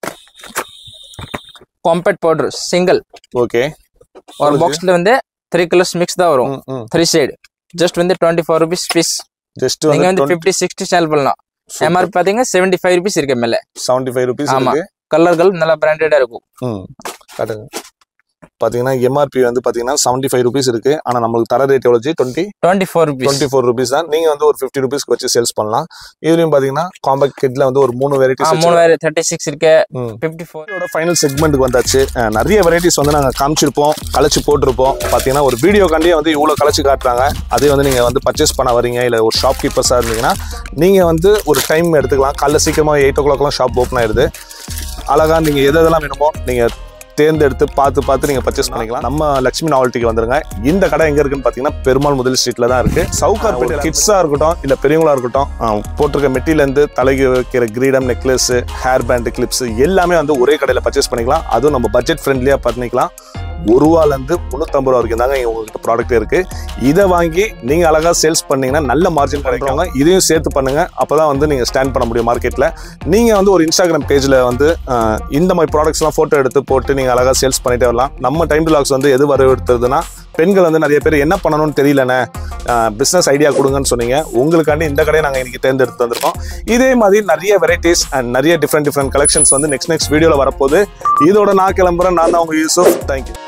B: காம்பேக்ட் பவுடர் சிங்கிள்
A: ஓகே
B: ஒரு பாக்ஸ்ல வந்து த்ரீ கலர்ஸ் மிக்ஸ் தான் வரும் த்ரீ சைடு ஜஸ்ட் வந்து twenty four rupees piece
A: just
B: நீங்க
A: வந்து
B: வந்து ஃபிஃப்டி சிக்ஸ்டி சேல் பண்ணலாம் எம்ஆர்பி பாத்தீங்கன்னா செவன்டி ஃபைவ் ருபீஸ் இருக்கு மேல
A: செவன்டி ஃபைவ் ருபீஸ்
B: ஆமா.
A: இருக்கு
B: கலர்கள் நல்லா பிராண்டடா இருக்கும்
A: ம் காட்டுங்க பாத்தீங்கன்னா எம்ஆர்பி வந்து பாத்தீங்கன்னா செவன்டி ஃபைவ் ருபீஸ் இருக்கு ஆனா நம்மளுக்கு தர ரேட் எவ்வளவு twenty
B: twenty four rupees
A: twenty four rupees தான் நீங்க வந்து ஒரு ஃபிஃப்டி ருபீஸ்க்கு வச்சு சேல்ஸ் பண்ணலாம் இதுலயும் பாத்தீங்கன்னா காம்பேக்ட் கிட்ல வந்து ஒரு மூணு
B: மூணு
A: வெரைட்டிஸ்
B: வேறு தேர்ட்டி சிக்ஸ் இருக்கு
A: ம்
B: ஃபிஃப்டி ஃபோர்
A: இதோட ஃபைனல் செக்மெண்ட்டுக்கு வந்தாச்சு அஹ் நிறைய வெரைட்டிஸ் வந்து நாங்கள் காமிச்சிருப்போம் கழிச்சு போட்டிருப்போம் பார்த்தீங்கன்னா ஒரு வீடியோ கண்டியே வந்து இவ்வளோ கழிச்சு காட்டுறாங்க அதே வந்து நீங்கள் வந்து பர்ச்சேஸ் பண்ண வரீங்க இல்லை ஒரு ஷாப் கீப்பர்ஸாக இருந்தீங்கன்னா நீங்கள் வந்து ஒரு டைம் எடுத்துக்கலாம் காலைல சீக்கிரமாக எயிட் ஓ கிளாக்லாம் ஷாப் ஓப்பன் ஆயிடுது அழகாக நீங்கள் எது எதெல்லாம் வேணுமோ நீங்கள் தேர்ந்தெடுத்து பார்த்து பார்த்து நீங்கள் பர்ச்சேஸ் பண்ணிக்கலாம் நம்ம லட்சுமி நாவல்ட்டிக்கு வந்துருங்க இந்த கடை எங்கே இருக்குன்னு பார்த்தீங்கன்னா பெருமாள் முதல் ஸ்ட்ரீட்டில் தான் இருக்குது சவுகார்பேட் கிட்ஸாக இருக்கட்டும் இல்லை பெரியவங்களா இருக்கட்டும் அஹ் போட்டிருக்க மெட்டீரியலேருந்து தலைக்கு வைக்கிற கிரீடம் நெக்லஸ் ஹேர் பேண்ட் கிளிப்ஸ் எல்லாமே வந்து ஒரே கடையில் பர்ச்சேஸ் பண்ணிக்கலாம் அதுவும் நம்ம பட்ஜெட் ஃப்ரெண்ட்லியாக பண்ணிக்கலாம் ஒரு ரூபாலேருந்து முந்நூற்றம்பது ரூபா வரைக்கும் தாங்க உங்ககிட்ட ப்ராடக்ட் இருக்கு இதை வாங்கி நீங்க அழகா சேல்ஸ் பண்ணீங்கன்னா நல்ல மார்ஜின் கிடைக்கிறவங்க இதையும் சேர்த்து பண்ணுங்க அப்பதான் வந்து நீங்க ஸ்டாண்ட் பண்ண முடியும் மார்க்கெட்ல நீங்க வந்து ஒரு இன்ஸ்டாகிராம் பேஜ்ல வந்து அஹ், இந்த மாதிரி ப்ராடக்ட்ஸ்லாம் போட்டோ எடுத்து போட்டு நீங்க அழகா சேல்ஸ் பண்ணிட்டே வரலாம் நம்ம டைம் லாக்ஸ் வந்து எது வரவெடுத்ததுன்னா பெண்கள் வந்து நிறைய பேர் என்ன பண்ணணும்னு தெரியலண்ணே பிஸ்னஸ் ஐடியா கொடுங்கன்னு சொன்னீங்க உங்களுக்காண்டி இந்த கடையை நாங்கள் இன்னைக்கு தேர்ந்தெடுத்து வந்திருக்கோம் இதே மாதிரி நிறைய வெரைட்டிஸ் அண்ட் நிறைய டிஃப்ரெண்ட் டிஃப்ரெண்ட் கலெக்ஷன்ஸ் வந்து நெக்ஸ்ட் நெக்ஸ்ட் வீடியோவில் வரப்போகுது இதோட நான் கிளம்புறேன் நான் தான் உங்க யூசுப் தேங்க்யூ